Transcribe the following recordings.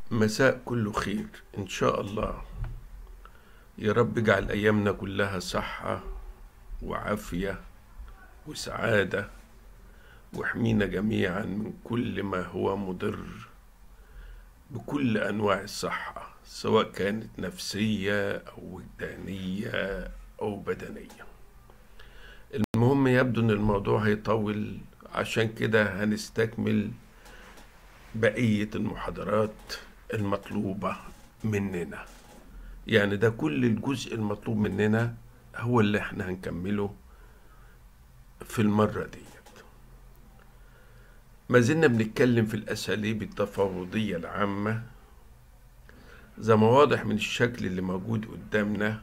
مساء كله خير إن شاء الله يا رب اجعل أيامنا كلها صحة وعافية وسعادة واحمينا جميعا من كل ما هو مضر بكل أنواع الصحة سواء كانت نفسية أو وجدانية أو بدنية المهم يبدو إن الموضوع هيطول عشان كده هنستكمل بقية المحاضرات المطلوبة مننا يعني ده كل الجزء المطلوب مننا هو اللي احنا هنكمله في المرة ديت ما زلنا بنتكلم في الأساليب التفاوضية العامة زي ما واضح من الشكل اللي موجود قدامنا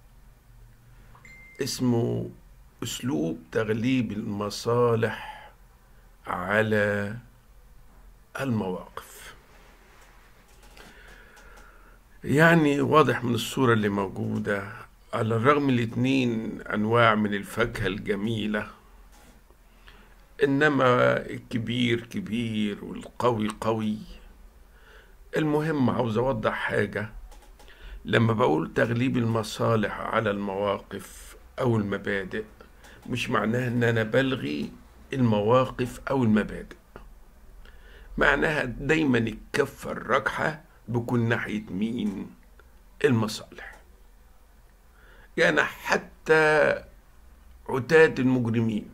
اسمه أسلوب تغليب المصالح على المواقف يعني واضح من الصورة اللي موجودة على الرغم الاتنين أنواع من الفاكهة الجميلة إنما الكبير كبير والقوي قوي المهم عاوز أوضح حاجة لما بقول تغليب المصالح على المواقف أو المبادئ مش معناها إن أنا بلغي المواقف أو المبادئ معناها دايما الكفة الراجحة بكون ناحية مين المصالح يعني حتى عتاد المجرمين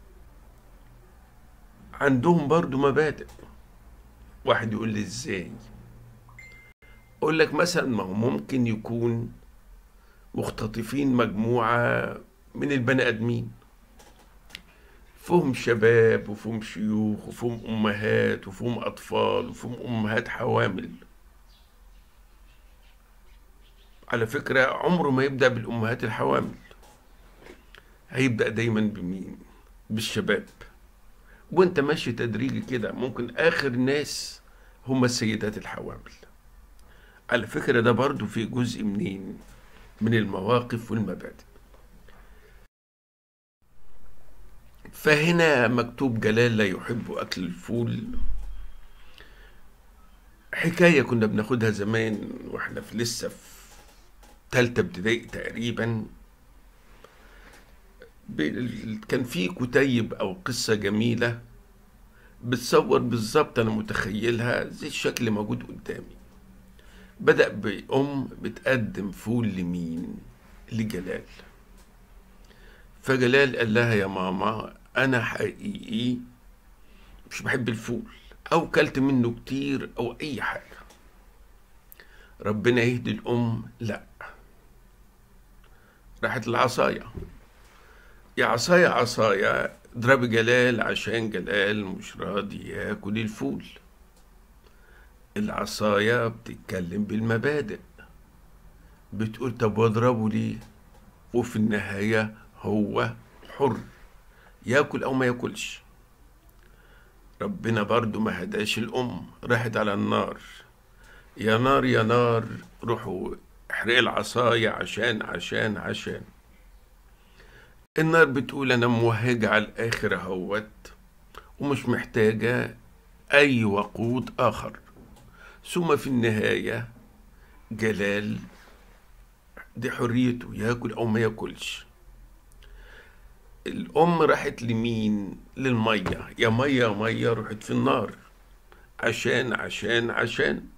عندهم برضو مبادئ واحد يقول لي ازاي اقول لك مثلا ما هو ممكن يكون مختطفين مجموعة من البني ادمين فيهم شباب وفيهم شيوخ وفيهم امهات وفيهم اطفال وفيهم امهات حوامل على فكرة عمره ما يبدأ بالأمهات الحوامل هيبدأ دايما بمين بالشباب وانت ماشي تدريجي كده ممكن آخر ناس هم السيدات الحوامل على فكرة ده برضو في جزء منين من المواقف والمبادئ فهنا مكتوب جلال لا يحب أكل الفول حكاية كنا بناخدها زمان واحنا في لسه في تالتة ابتدائي تقريبا ب- كان في كتيب أو قصة جميلة بتصور بالظبط أنا متخيلها زي الشكل اللي موجود قدامي بدأ بأم بتقدم فول لمين؟ لجلال فجلال قال لها يا ماما أنا حقيقي مش بحب الفول أو كلت منه كتير أو أي حاجة ربنا يهدي الأم لأ راحت العصاية يا عصاية عصاية اضرب جلال عشان جلال مش راضي ياكل الفول العصاية بتتكلم بالمبادئ بتقول طب واضربه ليه وفي النهاية هو حر ياكل أو ما ياكلش ربنا برضو ما هداش الأم راحت على النار يا نار يا نار روحوا احرق العصاية عشان عشان عشان النار بتقول أنا موهجة على الآخر أهوت ومش محتاجة أي وقود آخر ثم في النهاية جلال دي حريته ياكل أو ما ياكلش الأم راحت لمين؟ للمية يا مية يا مية راحت في النار عشان عشان عشان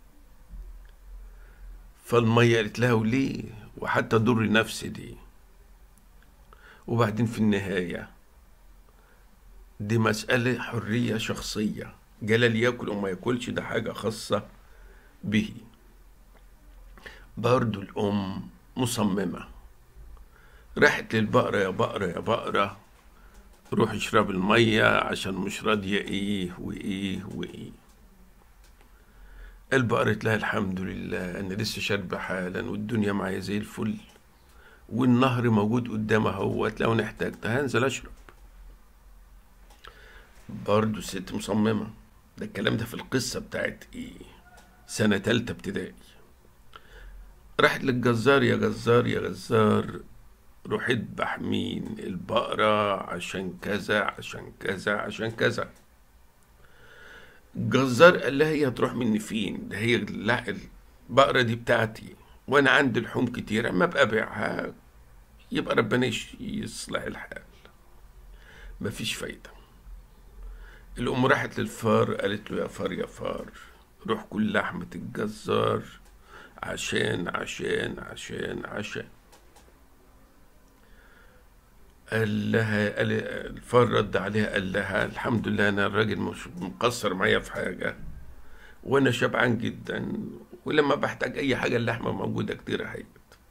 فالمية قالت لها وليه وحتى ضر نفسي دي وبعدين في النهاية دي مسألة حرية شخصية جلال ياكل أو ما ياكلش ده حاجة خاصة به برضو الأم مصممة راحت للبقرة يا بقرة يا بقرة روح اشرب المية عشان مش راضية ايه وايه وايه البقرة قالت لها الحمد لله انا لسه شاربة حالا والدنيا معايا زي الفل والنهر موجود قدامها اهوت لو احتجت هنزل اشرب برضه الست مصممة ده الكلام ده في القصة بتاعت ايه سنة تالتة ابتدائي راحت للجزار يا جزار يا جزار روح اذبح مين البقرة عشان كذا عشان كذا عشان كذا الجزار قال لها هي هتروح مني فين ده هي لا البقرة دي بتاعتي وانا عندي لحوم كتيرة ما ابقى ابيعها يبقى ربنا يش- يصلح الحال مفيش فايدة الأم راحت للفار قالت له يا فار يا فار روح كل لحمة الجزار عشان عشان عشان عشان قال لها قال الفار رد عليها قال لها الحمد لله انا الراجل مش مقصر معايا في حاجه وانا شبعان جدا ولما بحتاج اي حاجه اللحمه موجوده كتير اهيت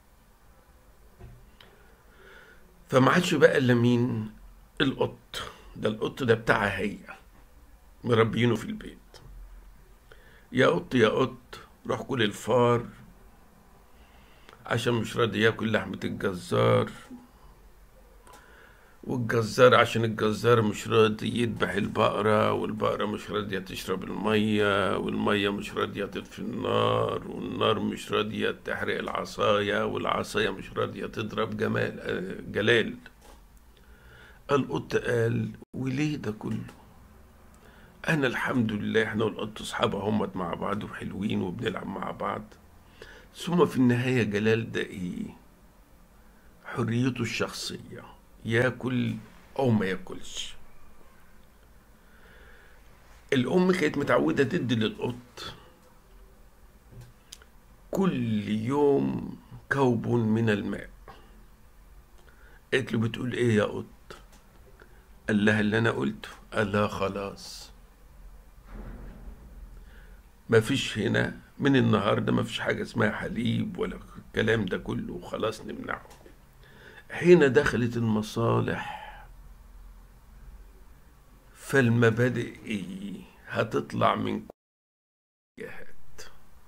فما عادش بقى الا مين القط ده القط ده بتاعها هي مربينه في البيت يا قط يا قط روح كل الفار عشان مش راضي ياكل لحمة الجزار والجزار عشان الجزار مش راضي يذبح البقرة والبقرة مش راضية تشرب المية والمية مش راضية تطفي النار والنار مش راضية تحرق العصاية والعصاية مش راضية تضرب جمال آه، جلال القط قال وليه ده كله انا الحمد لله احنا والقط اصحاب همت مع بعض وحلوين وبنلعب مع بعض ثم في النهاية جلال ده ايه حريته الشخصية ياكل او ما ياكلش الام كانت متعودة تدي للقط كل يوم كوب من الماء قالت له بتقول ايه يا قط قال لها اللي انا قلته قال لها خلاص ما فيش هنا من النهارده ما فيش حاجه اسمها حليب ولا الكلام ده كله خلاص نمنعه هنا دخلت المصالح فالمبادئ ايه هتطلع من كل جهات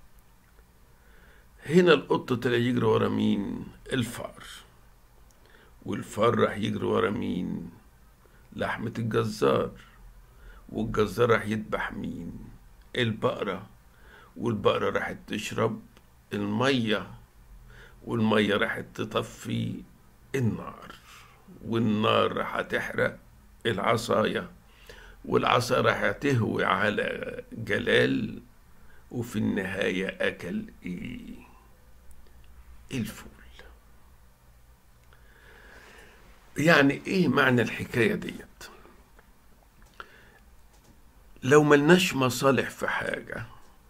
هنا القط طلع يجري ورا مين الفار والفار راح يجري ورا مين لحمة الجزار والجزار راح يذبح مين البقرة والبقرة راحت تشرب المية والمية راحت تطفي النار والنار راح تحرق العصاية والعصا راح تهوي على جلال وفي النهاية أكل إيه الفول يعني إيه معنى الحكاية ديت لو ملناش مصالح في حاجة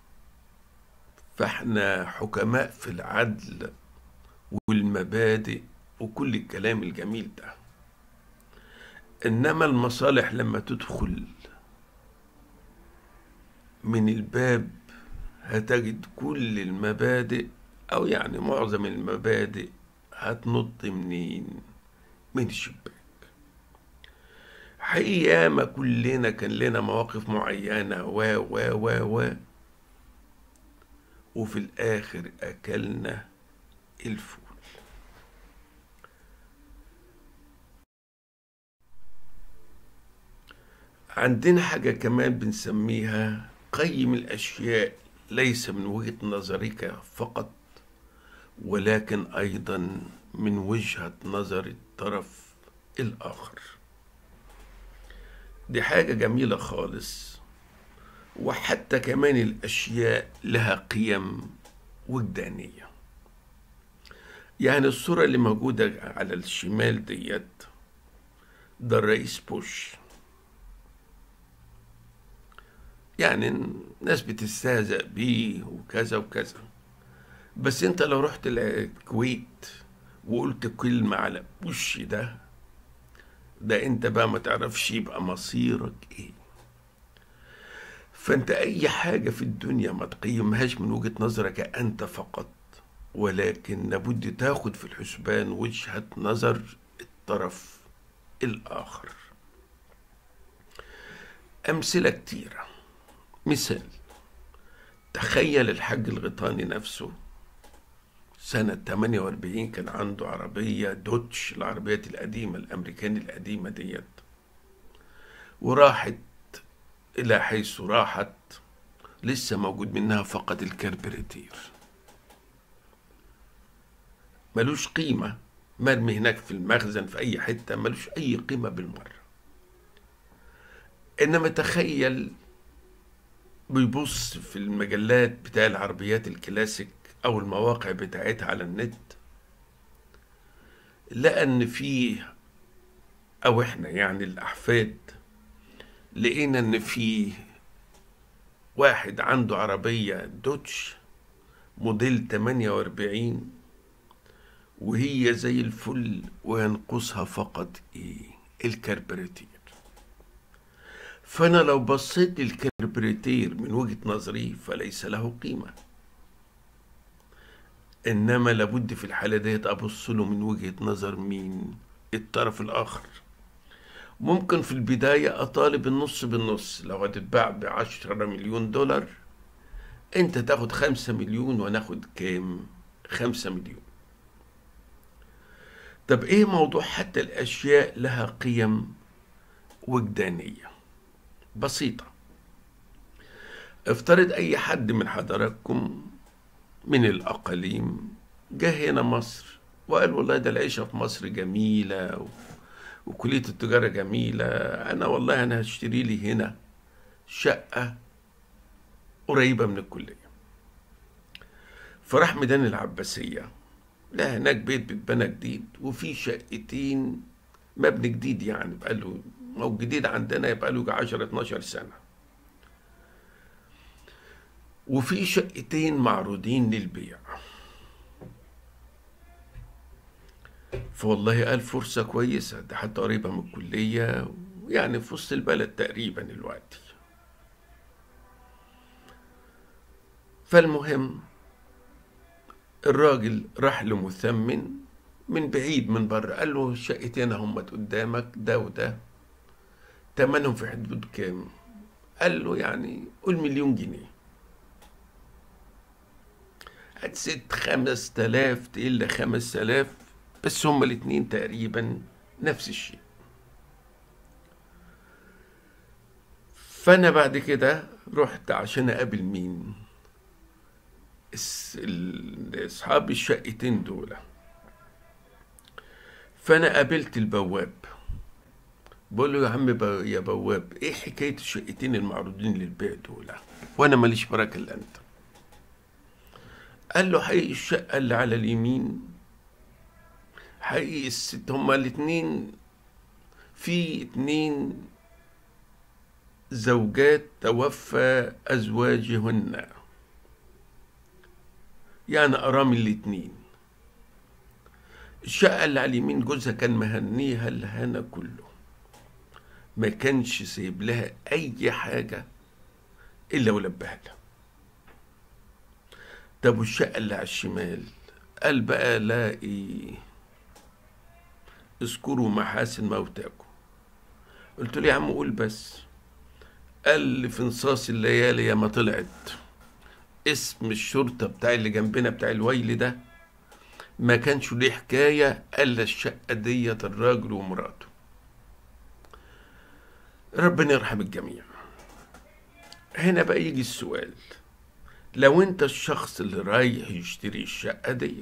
فاحنا حكماء في العدل والمبادئ وكل الكلام الجميل ده انما المصالح لما تدخل من الباب هتجد كل المبادئ او يعني معظم المبادئ هتنط منين من الشباك حقيقة ياما كلنا كان لنا مواقف معينة و و و و وفي الآخر أكلنا الفول عندنا حاجة كمان بنسميها قيم الأشياء ليس من وجهة نظرك فقط ولكن أيضا من وجهة نظر الطرف الآخر دي حاجة جميلة خالص وحتى كمان الأشياء لها قيم وجدانية يعني الصورة اللي موجودة على الشمال ديت ده الرئيس بوش يعني الناس بتستهزأ بيه وكذا وكذا بس انت لو رحت الكويت وقلت كلمة على بوش ده ده انت بقى ما تعرفش يبقى مصيرك ايه فانت اي حاجة في الدنيا ما تقيمهاش من وجهة نظرك انت فقط ولكن لابد تاخد في الحسبان وجهة نظر الطرف الاخر امثلة كتيرة مثال تخيل الحاج الغيطاني نفسه سنة 48 كان عنده عربية دوتش العربيات القديمة الأمريكاني القديمة ديت وراحت إلى حيث راحت لسه موجود منها فقط الكربريتير ملوش قيمة مرمي هناك في المخزن في أي حتة ملوش أي قيمة بالمرة إنما تخيل بيبص في المجلات بتاع العربيات الكلاسيك او المواقع بتاعتها على النت لقى ان فيه او احنا يعني الاحفاد لقينا ان فيه واحد عنده عربية دوتش موديل 48 وهي زي الفل وينقصها فقط ايه الكربراتير فانا لو بصيت للكربراتير من وجهة نظري فليس له قيمة انما لابد في الحالة ديت ابص له من وجهة نظر مين الطرف الاخر ممكن في البداية اطالب النص بالنص لو هتتباع بعشرة مليون دولار انت تاخد خمسة مليون وناخد كام خمسة مليون طب ايه موضوع حتى الاشياء لها قيم وجدانية بسيطة افترض اي حد من حضراتكم من الاقاليم جه هنا مصر وقال والله ده العيشة في مصر جميلة و... وكلية التجارة جميلة انا والله انا هشتري لي هنا شقة قريبة من الكلية فراح ميدان العباسية لا هناك بيت بيتبنى جديد وفي شقتين مبني جديد يعني بقاله او جديد عندنا يبقى له 10 12 سنه وفي شقتين معروضين للبيع فوالله قال فرصة كويسة ده حتى قريبة من الكلية يعني في وسط البلد تقريبا دلوقتي فالمهم الراجل راح لمثمن من بعيد من بره قال له الشقتين هم قدامك ده وده تمنهم في حدود كام قال له يعني قول مليون جنيه هتزيد خمس تلاف تقل خمس تلاف بس هما الاتنين تقريبا نفس الشيء فانا بعد كده رحت عشان اقابل مين اصحاب الشقتين دول فانا قابلت البواب بقول له يا عم ب- يا بواب ايه حكايه الشقتين المعروضين للبيع دول وانا ماليش بركه الا انت قال له حقيقي الشقه اللي على اليمين حقيقي الست هما الاتنين في اتنين زوجات توفى ازواجهن يعني ارامي الاتنين الشقة اللي على اليمين جوزها كان مهنيها الهنا كله ما كانش سايب لها اي حاجة الا ولبها لها طب والشقة اللي على الشمال قال بقى لا ايه اذكروا محاسن موتاكم قلت له يا عم قول بس قال لي في نصاص الليالي يا ما طلعت اسم الشرطة بتاع اللي جنبنا بتاع الويل ده ما كانش ليه حكاية إلا الشقة ديت الراجل ومراته ربنا يرحم الجميع هنا بقى يجي السؤال لو انت الشخص اللي رايح يشتري الشقة ديت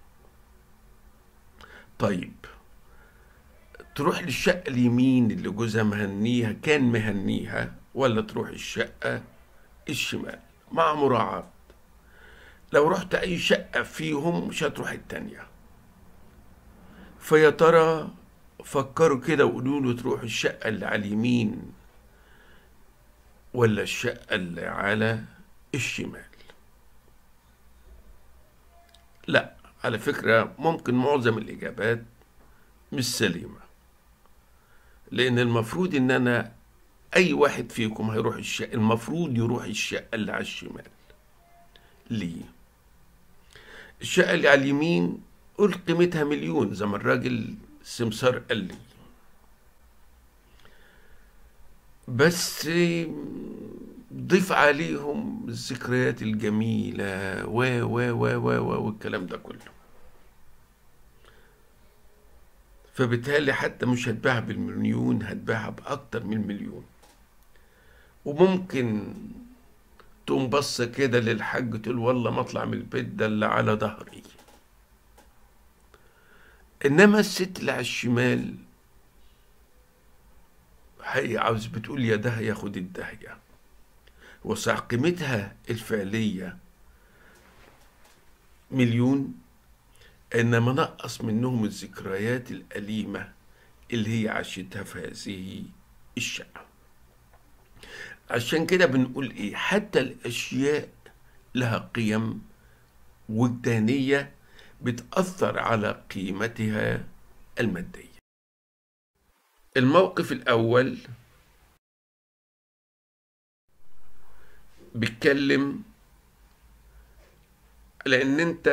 طيب تروح للشقة اليمين اللي جوزها مهنيها كان مهنيها ولا تروح الشقة الشمال مع مراعاة لو رحت أي شقة فيهم مش هتروح التانية فيا ترى فكروا كده وقولوا له تروح الشقة اللي على اليمين ولا الشقة اللي على الشمال لا على فكرة ممكن معظم الإجابات مش سليمة لأن المفروض إن أنا أي واحد فيكم هيروح الشقة المفروض يروح الشقة اللي على الشمال ليه؟ الشقة اللي على اليمين قول قيمتها مليون زي ما الراجل سمسار قال لي بس ضيف عليهم الذكريات الجميلة و و و و و والكلام ده كله فبالتالي حتى مش هتباع بالمليون هتباعها بأكتر من مليون وممكن تقوم بصة كده للحاج تقول والله ما اطلع من البيت ده اللي على ظهري انما الست اللي على الشمال هي عاوز بتقول يا ده ياخد الدهية وصح قيمتها الفعلية مليون إنما نقص منهم الذكريات الأليمة اللي هي عاشتها في هذه الشقة عشان كده بنقول إيه حتى الأشياء لها قيم وجدانية بتأثر على قيمتها المادية الموقف الأول بيتكلم لأن أنت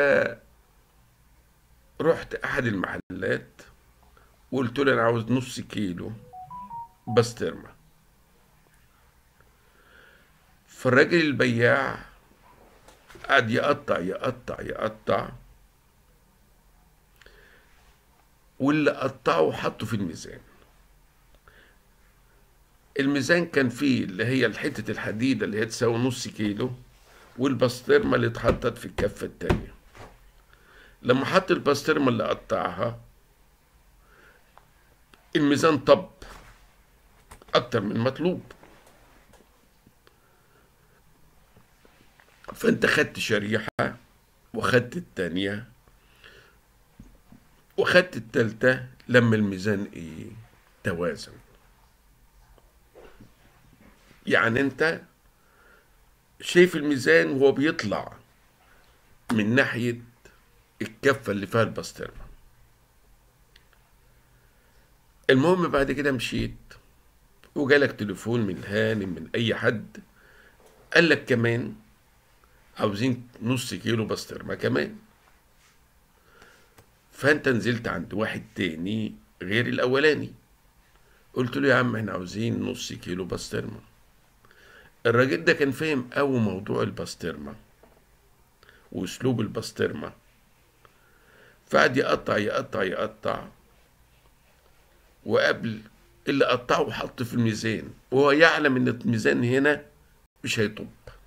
رحت أحد المحلات وقلت له أنا عاوز نص كيلو بسطرمة فالراجل البياع قعد يقطع يقطع يقطع واللي قطعه حطه في الميزان الميزان كان فيه اللي هي حتة الحديدة اللي هي تساوي نص كيلو والبسطرمة اللي اتحطت في الكفة التانية لما حط البسطرمة اللي قطعها الميزان طب أكتر من المطلوب فأنت خدت شريحة وخدت التانية وخدت التالتة لما الميزان ايه توازن يعني انت شايف الميزان وهو بيطلع من ناحية الكفة اللي فيها البسطرمة المهم بعد كده مشيت وجالك تليفون من هانم من اي حد قال لك كمان عاوزين نص كيلو بسطرمة كمان فانت نزلت عند واحد تاني غير الاولاني قلت له يا عم احنا عاوزين نص كيلو بسطرمة الراجل ده كان فاهم قوي موضوع البسطرمة واسلوب البسطرمة فقعد يقطع يقطع يقطع وقبل اللي قطعه وحط في الميزان وهو يعلم ان الميزان هنا مش هيطب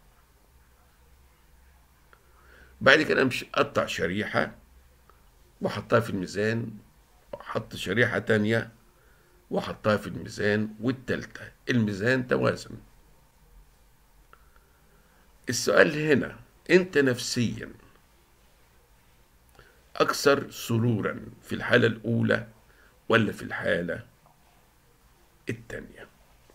بعد كده مش قطع شريحة وحطها في الميزان وحط شريحة تانية وحطها في الميزان والتالتة الميزان توازن السؤال هنا انت نفسيا اكثر سرورا في الحالة الاولى ولا في الحالة التانية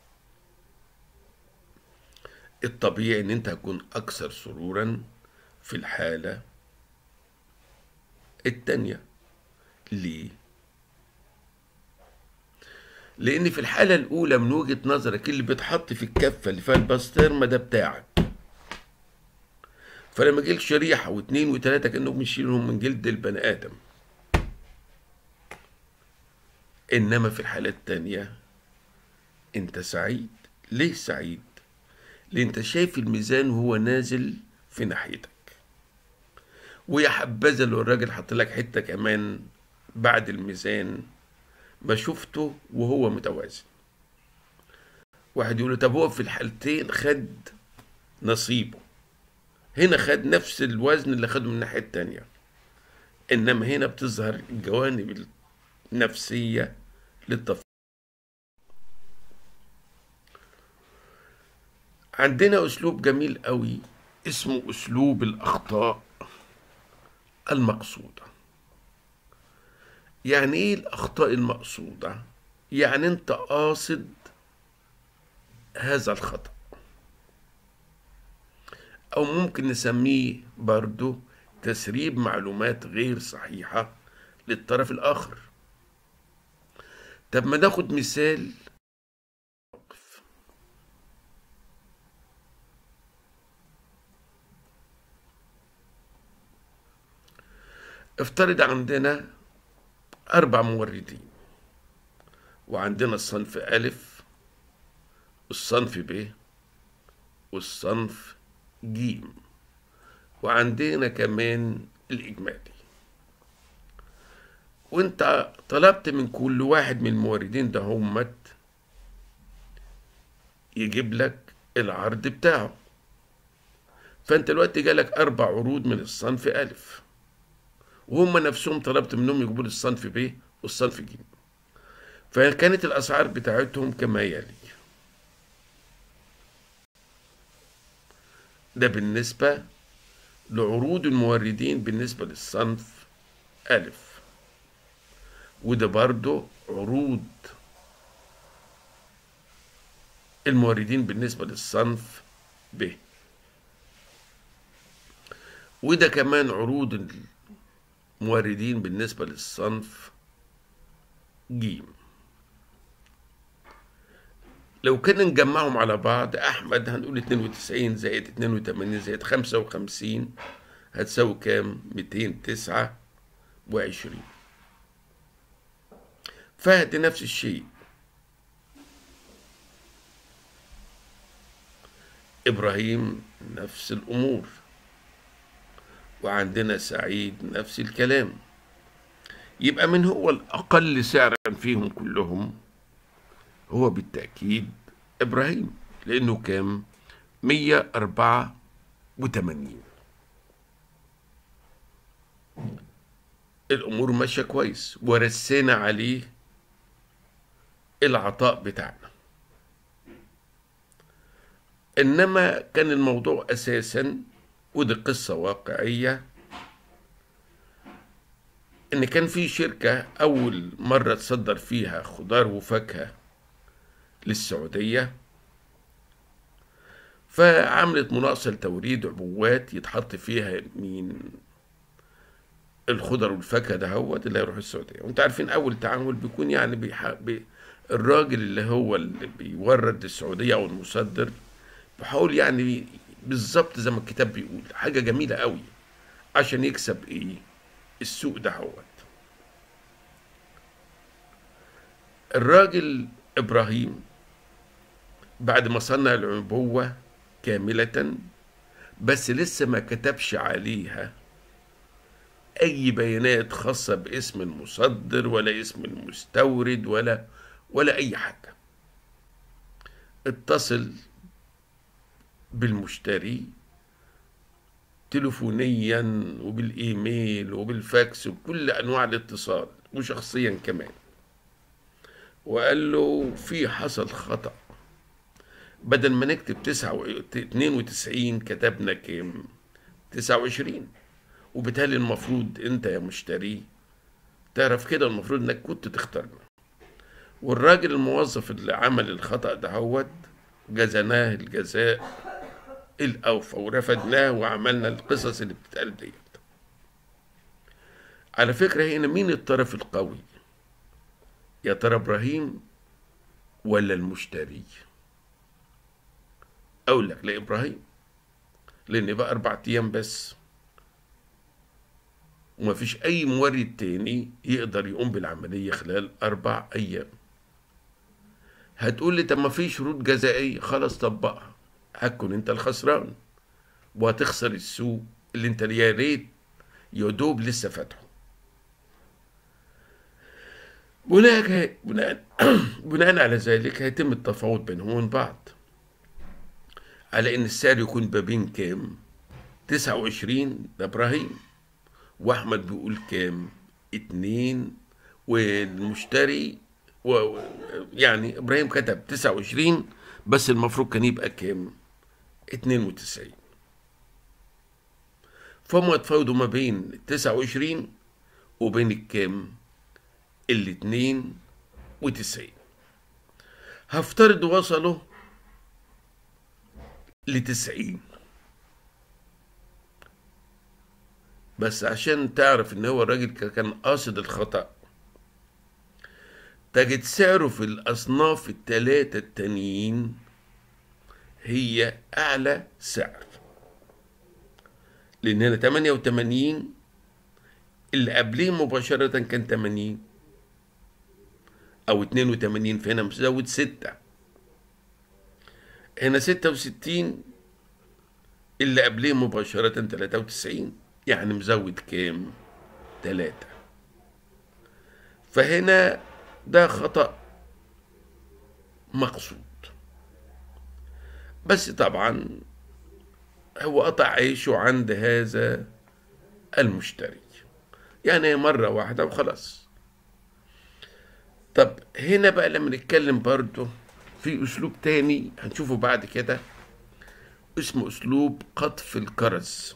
الطبيعي ان انت هتكون اكثر سرورا في الحالة التانية ليه؟ لأن في الحالة الأولى من وجهة نظرك اللي بيتحط في الكفة اللي فيها البسطرمة ده بتاعك فلما جيلك شريحة واتنين وتلاتة كأنهم بيشيلهم من جلد البني آدم إنما في الحالة التانية أنت سعيد ليه سعيد؟ لأن أنت شايف الميزان وهو نازل في ناحيتك ويا حبذا لو الراجل حط لك حته كمان بعد الميزان ما شفته وهو متوازن واحد يقول له طب هو في الحالتين خد نصيبه هنا خد نفس الوزن اللي خده من الناحيه التانية انما هنا بتظهر الجوانب النفسيه للتفاصيل عندنا اسلوب جميل قوي اسمه اسلوب الاخطاء المقصودة يعني ايه الأخطاء المقصودة يعني انت قاصد هذا الخطأ أو ممكن نسميه برضو تسريب معلومات غير صحيحة للطرف الآخر طب ما ناخد مثال افترض عندنا أربع موردين وعندنا الصنف ألف والصنف ب والصنف ج وعندنا كمان الإجمالي وانت طلبت من كل واحد من الموردين ده همت يجيب لك العرض بتاعه فانت دلوقتي جالك اربع عروض من الصنف الف وهم نفسهم طلبت منهم يجيبوا لي الصنف ب والصنف ج فكانت الاسعار بتاعتهم كما يلي ده بالنسبة لعروض الموردين بالنسبة للصنف ألف وده برضو عروض الموردين بالنسبة للصنف ب وده كمان عروض الموردين بالنسبة للصنف ج لو كنا نجمعهم على بعض أحمد هنقول 92 زائد 82 زائد 55 هتساوي كام؟ 229 فهد نفس الشيء إبراهيم نفس الأمور وعندنا سعيد نفس الكلام يبقى من هو الأقل سعرا فيهم كلهم هو بالتأكيد إبراهيم لأنه كام 184 الأمور ماشية كويس ورسينا عليه العطاء بتاعنا إنما كان الموضوع أساسا ودي قصة واقعية إن كان في شركة أول مرة تصدر فيها خضار وفاكهة للسعودية فعملت مناقصة لتوريد عبوات يتحط فيها مين الخضر والفاكهة ده هو اللي هيروح السعودية وانت عارفين أول تعامل بيكون يعني بيح... بي... الراجل اللي هو اللي بيورد للسعودية أو المصدر بيحاول يعني بالظبط زي ما الكتاب بيقول حاجة جميلة قوي عشان يكسب ايه السوق ده هوت الراجل إبراهيم بعد ما صنع العبوة كاملة بس لسه ما كتبش عليها أي بيانات خاصة باسم المصدر ولا اسم المستورد ولا ولا أي حاجة اتصل بالمشتري تلفونيا وبالايميل وبالفاكس وكل انواع الاتصال وشخصيا كمان وقال له في حصل خطأ بدل ما نكتب تسعة و... 92 كتبنا كام 29 وبالتالي المفروض انت يا مشتري تعرف كده المفروض انك كنت تختارنا والراجل الموظف اللي عمل الخطأ ده هوت جزناه الجزاء الأوفى ورفدناه وعملنا القصص اللي بتتقال ديت على فكرة هنا مين الطرف القوي يا ترى إبراهيم ولا المشتري أقول لك لا إبراهيم لأن بقى أربع أيام بس ومفيش أي مورد تاني يقدر يقوم بالعملية خلال أربع أيام هتقول لي طب ما في شروط جزائية خلاص طبقها هتكون انت الخسران وهتخسر السوق اللي انت يا ريت يا دوب لسه فاتحه بناء بناء بناء على ذلك هيتم التفاوض بينهم وبين بعض على ان السعر يكون ما بين كام 29 ده ابراهيم واحمد بيقول كام اتنين والمشتري و يعني ابراهيم كتب 29 بس المفروض كان يبقى كام 92 فهم اتفاوضوا ما بين 29 وبين الكام ال 92 هفترض وصلوا ل 90 بس عشان تعرف ان هو الراجل كان قاصد الخطأ تجد سعره في الأصناف التلاتة التانيين هي أعلى سعر لأن هنا 88 اللي قبليه مباشرة كان 80 أو 82 فهنا مزود 6 هنا 66 اللي قبليه مباشرة 93 يعني مزود كام؟ 3 فهنا ده خطأ مقصود بس طبعا هو قطع عيشه عند هذا المشتري يعني مرة واحدة وخلاص طب هنا بقى لما نتكلم برضه في أسلوب تاني هنشوفه بعد كده اسمه أسلوب قطف الكرز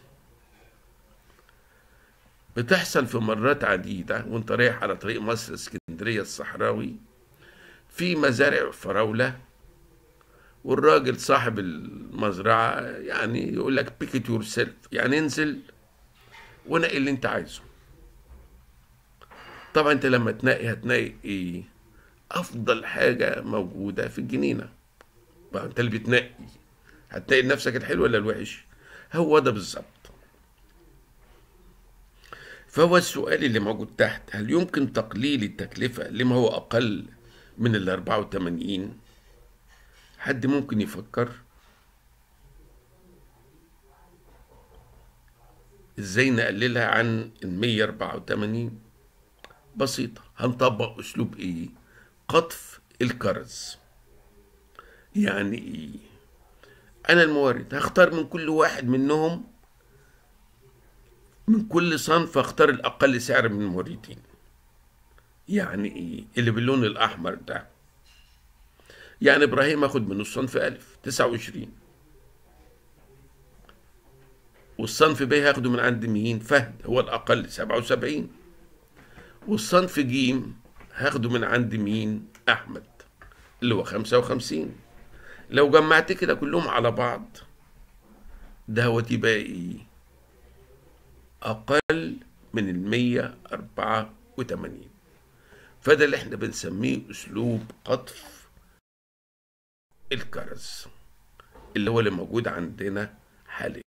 بتحصل في مرات عديدة وانت رايح على طريق مصر اسكندرية الصحراوي في مزارع فراولة والراجل صاحب المزرعة يعني يقول لك بيك يور سيلف يعني انزل ونقي اللي انت عايزه طبعا انت لما تنقي هتنقي ايه افضل حاجة موجودة في الجنينة بقى انت اللي بتنقي هتنقي لنفسك الحلو ولا الوحش هو ده بالظبط فهو السؤال اللي موجود تحت هل يمكن تقليل التكلفة لما هو أقل من ال 84 حد ممكن يفكر ازاي نقللها عن ال 184 بسيطة هنطبق أسلوب إيه قطف الكرز يعني إيه أنا المورد هختار من كل واحد منهم من كل صنف اختار الأقل سعر من الموردين يعني إيه اللي باللون الأحمر ده يعني إبراهيم أخد منه الصنف ألف تسعة وعشرين والصنف ب هاخده من عند مين فهد هو الأقل سبعة وسبعين والصنف جيم هاخده من عند مين أحمد اللي هو خمسة وخمسين لو جمعت كده كلهم على بعض دهوت يبقى ايه أقل من المية أربعة وتمانين فده اللي احنا بنسميه أسلوب قطف الكرز اللي هو اللي موجود عندنا حاليا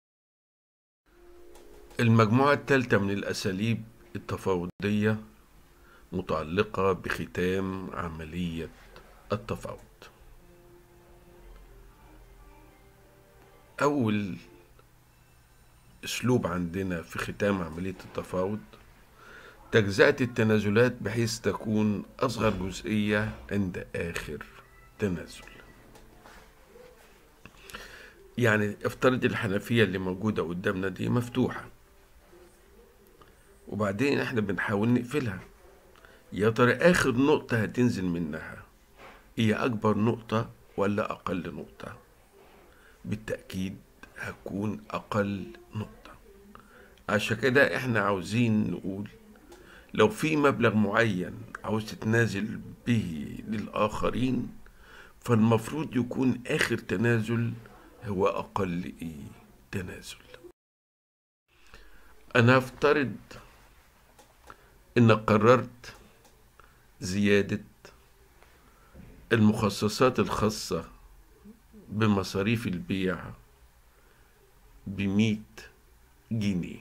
المجموعة الثالثة من الأساليب التفاوضية متعلقة بختام عملية التفاوض أول أسلوب عندنا في ختام عملية التفاوض تجزئة التنازلات بحيث تكون أصغر جزئية عند آخر تنازل يعني افترض الحنفية اللي موجودة قدامنا دي مفتوحة وبعدين احنا بنحاول نقفلها يا ترى آخر نقطة هتنزل منها هي أكبر نقطة ولا أقل نقطة بالتأكيد هتكون أقل نقطة عشان كده احنا عاوزين نقول لو في مبلغ معين عاوز تتنازل به للآخرين فالمفروض يكون آخر تنازل هو أقل إيه تنازل أنا أفترض إنك قررت زيادة المخصصات الخاصة بمصاريف البيع بمية جنيه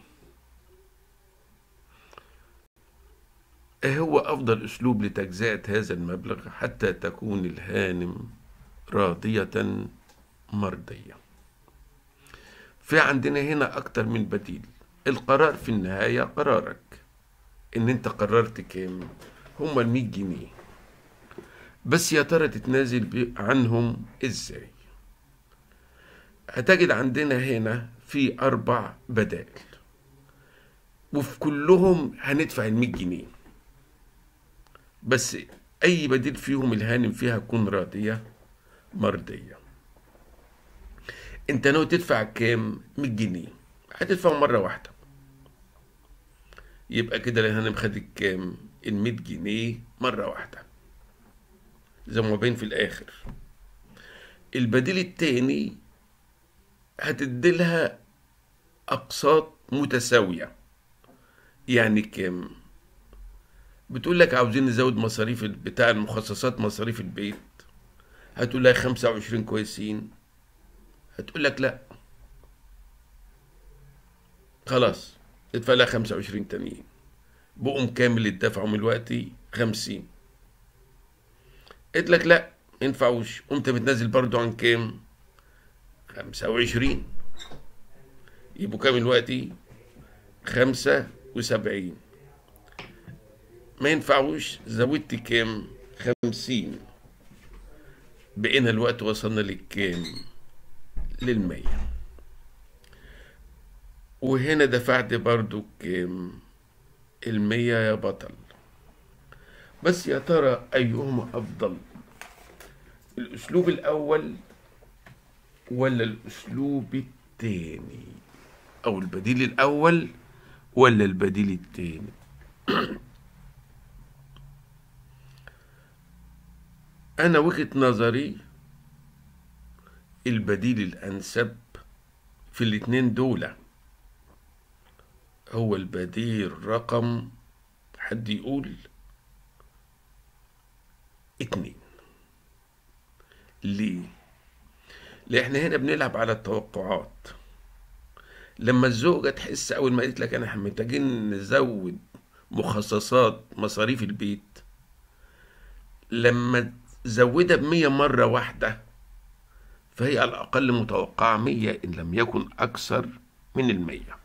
ايه هو افضل اسلوب لتجزئة هذا المبلغ حتى تكون الهانم راضية مرضية في عندنا هنا اكتر من بديل القرار في النهاية قرارك ان انت قررت كام هما المية جنيه بس يا ترى تتنازل عنهم ازاي هتجد عندنا هنا في اربع بدائل وفي كلهم هندفع المية جنيه بس اي بديل فيهم الهانم فيها تكون راضية مرضية انت ناوي تدفع كام 100 جنيه هتدفع مرة واحدة يبقى كده الهانم خدت كام ال 100 جنيه مرة واحدة زي ما باين في الاخر البديل التاني هتديلها اقساط متساوية يعني كام بتقول لك عاوزين نزود مصاريف بتاع المخصصات مصاريف البيت هتقول لها 25 كويسين هتقول لك لا خلاص ادفع لها 25 تانيين بقوم كامل الدفع من الوقت 50 قلت لك لا ينفعوش قمت بتنزل برضو عن كام 25 يبقوا كام الوقت 75 ما ينفعوش زودت كام خمسين بقينا الوقت وصلنا للكام للمية وهنا دفعت برضو كام المية يا بطل بس يا ترى أيهما أفضل الأسلوب الأول ولا الأسلوب التاني أو البديل الأول ولا البديل التاني أنا وجهة نظري البديل الأنسب في الاتنين دول هو البديل رقم حد يقول اتنين ليه؟ لأن احنا هنا بنلعب على التوقعات لما الزوجة تحس أول ما قالت لك أنا محتاجين نزود مخصصات مصاريف البيت لما تزودها بمية مرة واحدة فهي على الأقل متوقعة مية إن لم يكن أكثر من المية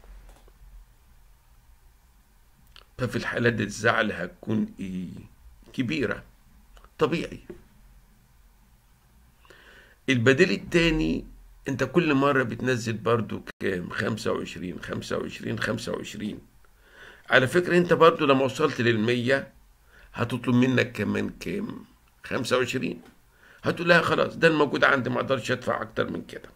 ففي الحالة دي الزعل هتكون إيه؟ كبيرة طبيعي البديل التاني انت كل مرة بتنزل برضو كام خمسة وعشرين خمسة وعشرين خمسة وعشرين على فكرة انت برضو لما وصلت للمية هتطلب منك كمان كام خمسة وعشرين هتقول لها خلاص ده الموجود عندي ما اقدرش ادفع اكتر من كده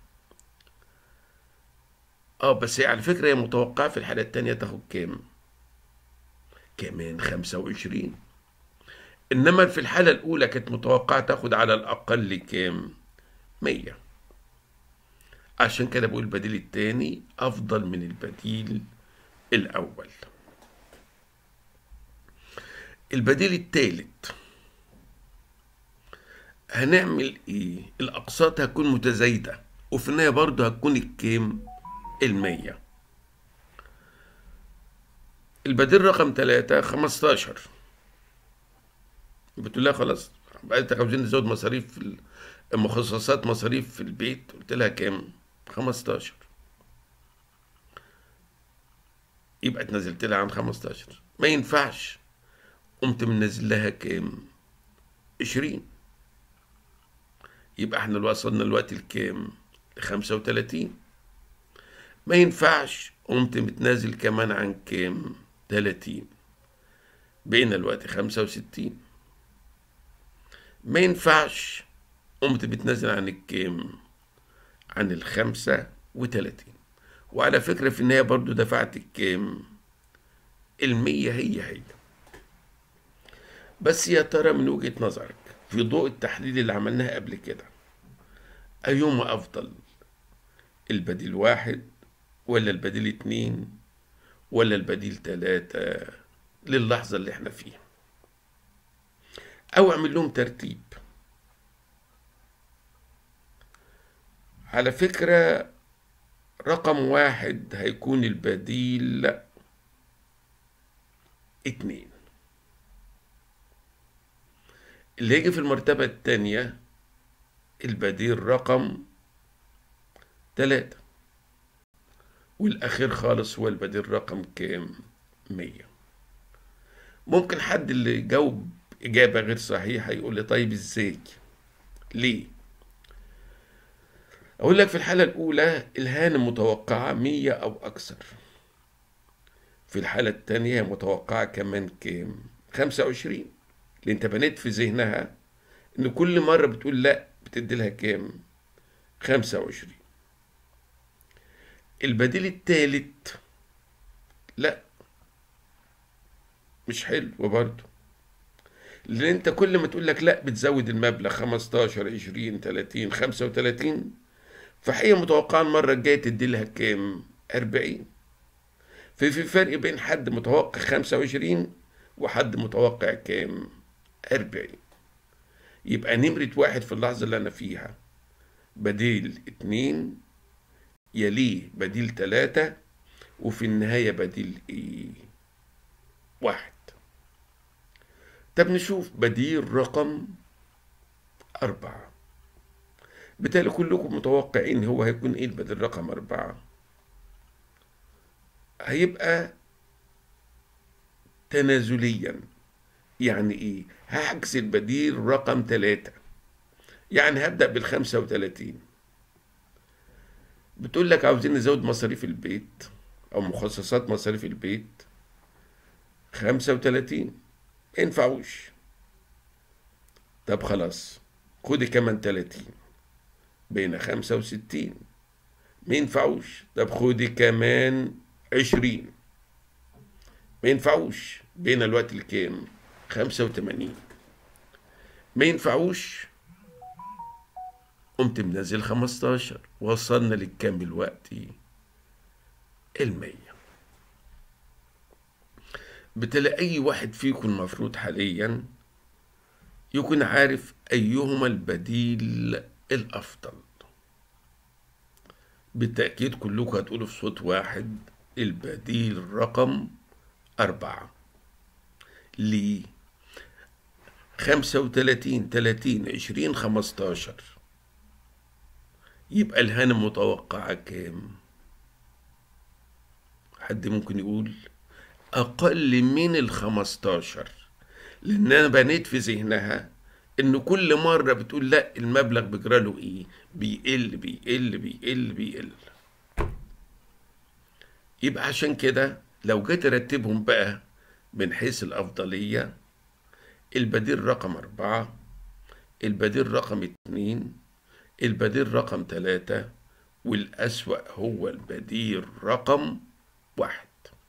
اه بس هي على فكرة هي متوقعة في الحالة التانية تاخد كام كمان خمسة وعشرين انما في الحالة الاولى كانت متوقعة تاخد على الاقل كام مية عشان كده بقول البديل التاني افضل من البديل الاول البديل التالت هنعمل ايه الاقساط هتكون متزايدة وفي النهاية برضه هتكون الكام المية البديل رقم تلاتة خمستاشر بتقول لها خلاص بقيت عاوزين نزود مصاريف في المخصصات مصاريف في البيت قلت لها كام 15 يبقى اتنزلت لها عن 15 ما ينفعش قمت منزل لها كام 20 يبقى احنا وصلنا الوقت الكام ل 35 ما ينفعش قمت متنازل كمان عن كام 30 بقينا الوقت 65 ما ينفعش قمت بتنزل عن الكام عن الخمسة وتلاتين وعلى فكرة في النهاية برضو دفعت الكام المية هي هي بس يا ترى من وجهة نظرك في ضوء التحليل اللي عملناه قبل كده أيهما أفضل البديل واحد ولا البديل اتنين ولا البديل تلاتة للحظة اللي احنا فيها أو اعمل لهم ترتيب على فكرة رقم واحد هيكون البديل اتنين اللي يجي في المرتبة التانية البديل رقم تلاتة والأخير خالص هو البديل رقم كام مية ممكن حد اللي جاوب إجابة غير صحيحة يقول لي طيب إزاي ليه أقول لك في الحالة الأولى الهانم متوقعة مية أو أكثر في الحالة التانية متوقعة كمان كام خمسة وعشرين اللي انت بنيت في ذهنها ان كل مرة بتقول لا بتدي لها كام خمسة وعشرين البديل التالت لا مش حلو برضه لان انت كل ما تقول لك لا بتزود المبلغ 15 20 30 35 فهي متوقعة المرة الجاية تدي لها كام 40 في في فرق بين حد متوقع 25 وحد متوقع كام 40 يبقى نمرة واحد في اللحظة اللي أنا فيها بديل اتنين يليه بديل تلاتة وفي النهاية بديل ايه واحد طب نشوف بديل رقم أربعة بالتالي كلكم متوقعين هو هيكون ايه البديل رقم أربعة هيبقى تنازليا يعني ايه هعكس البديل رقم ثلاثة يعني هبدأ بالخمسة وثلاثين بتقول لك عاوزين نزود مصاريف البيت أو مخصصات مصاريف البيت خمسة وثلاثين ينفعوش طب خلاص خدي كمان تلاتين بين خمسة وستين ما ينفعوش طب خدي كمان عشرين ما ينفعوش بين الوقت الكام خمسة وتمانين ما ينفعوش قمت منزل خمستاشر وصلنا للكام دلوقتي المية بالتالي أي واحد فيكم المفروض حاليا يكون عارف أيهما البديل الأفضل بالتأكيد كلكم هتقولوا في صوت واحد البديل رقم أربعة ليه؟ خمسة وتلاتين تلاتين عشرين خمستاشر يبقى الهانم متوقعة كام؟ حد ممكن يقول أقل من الخمستاشر لأن أنا بنيت في ذهنها إن كل مرة بتقول لا المبلغ بيجرى له إيه؟ بيقل بيقل بيقل بيقل يبقى عشان كده لو جيت أرتبهم بقى من حيث الأفضلية البديل رقم أربعة البديل رقم اتنين البديل رقم تلاتة والأسوأ هو البديل رقم واحد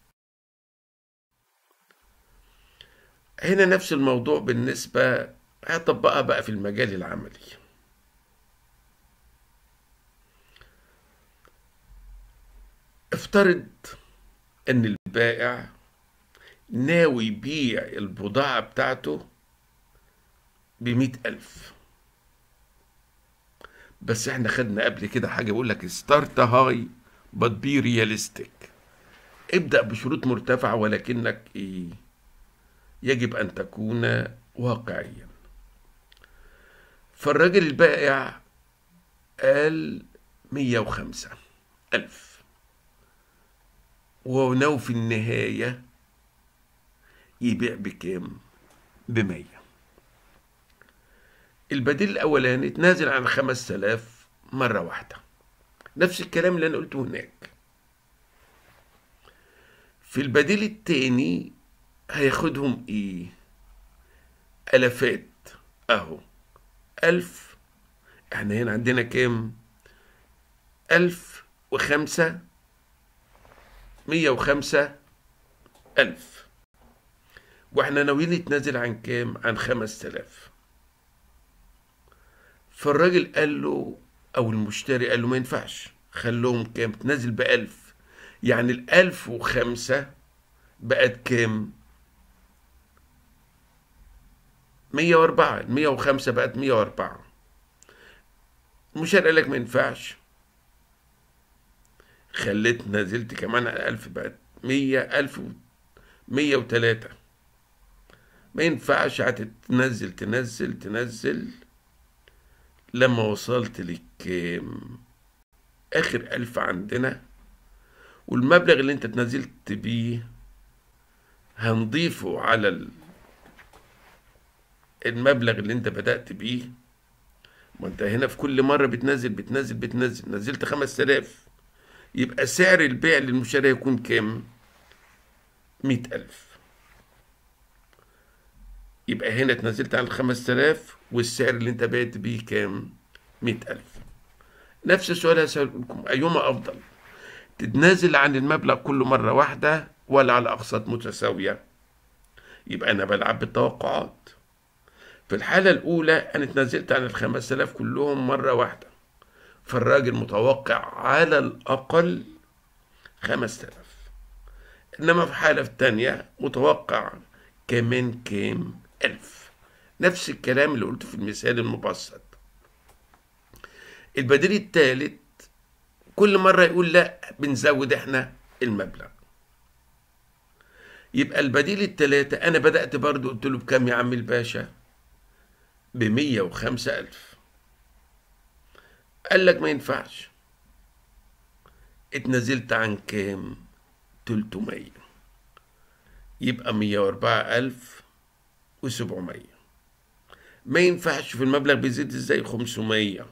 هنا نفس الموضوع بالنسبة هطبقها بقى في المجال العملي افترض ان البائع ناوي يبيع البضاعة بتاعته بمئة ألف بس احنا خدنا قبل كده حاجة يقول لك ستارت هاي but be realistic ابدأ بشروط مرتفعة ولكنك ايه يجب أن تكون واقعيا فالراجل البائع قال مية وخمسة ألف وناوي في النهاية يبيع بكام بمية البديل الأولاني تنازل عن خمس تلاف مرة واحدة نفس الكلام اللي أنا قلته هناك في البديل التاني هياخدهم ايه ألفات أهو ألف احنا هنا عندنا كام ألف وخمسة مية وخمسة ألف واحنا ناويين نتنازل عن كام عن خمس تلاف فالراجل قال له او المشتري قال له ما ينفعش خلوهم كام تنزل بألف يعني الألف وخمسة بقت كام مية وأربعة المية وخمسة بقت مية وأربعة المشتري قال لك ما ينفعش خليت نزلت كمان على ألف بقت مية ألف مية وتلاتة ما ينفعش هتتنزل تنزل تنزل لما وصلت للكام آخر ألف عندنا والمبلغ اللي انت تنزلت بيه هنضيفه على المبلغ اللي انت بدأت بيه ما انت هنا في كل مرة بتنزل بتنزل بتنزل نزلت خمس تلاف يبقى سعر البيع للمشتري يكون كام مئة ألف يبقى هنا اتنزلت عن الخمس تلاف والسعر اللي انت بعت بيه كام مئة ألف نفس السؤال هسألكم أيهما أفضل تتنازل عن المبلغ كل مرة واحدة ولا على أقساط متساوية يبقى أنا بلعب بالتوقعات في الحالة الأولى أنا اتنازلت عن الخمس تلاف كلهم مرة واحدة فالراجل متوقع على الأقل خمس تلاف إنما في الحالة التانية متوقع كمان كام ألف نفس الكلام اللي قلته في المثال المبسط البديل الثالث كل مرة يقول لا بنزود احنا المبلغ يبقى البديل التلاتة أنا بدأت برضو قلت له بكام يا عم الباشا بمية وخمسة ألف قال لك ما ينفعش اتنزلت عن كام تلتمية يبقى مية وأربعة ألف وسبعمية ما ينفعش في المبلغ بيزيد ازاي خمسمية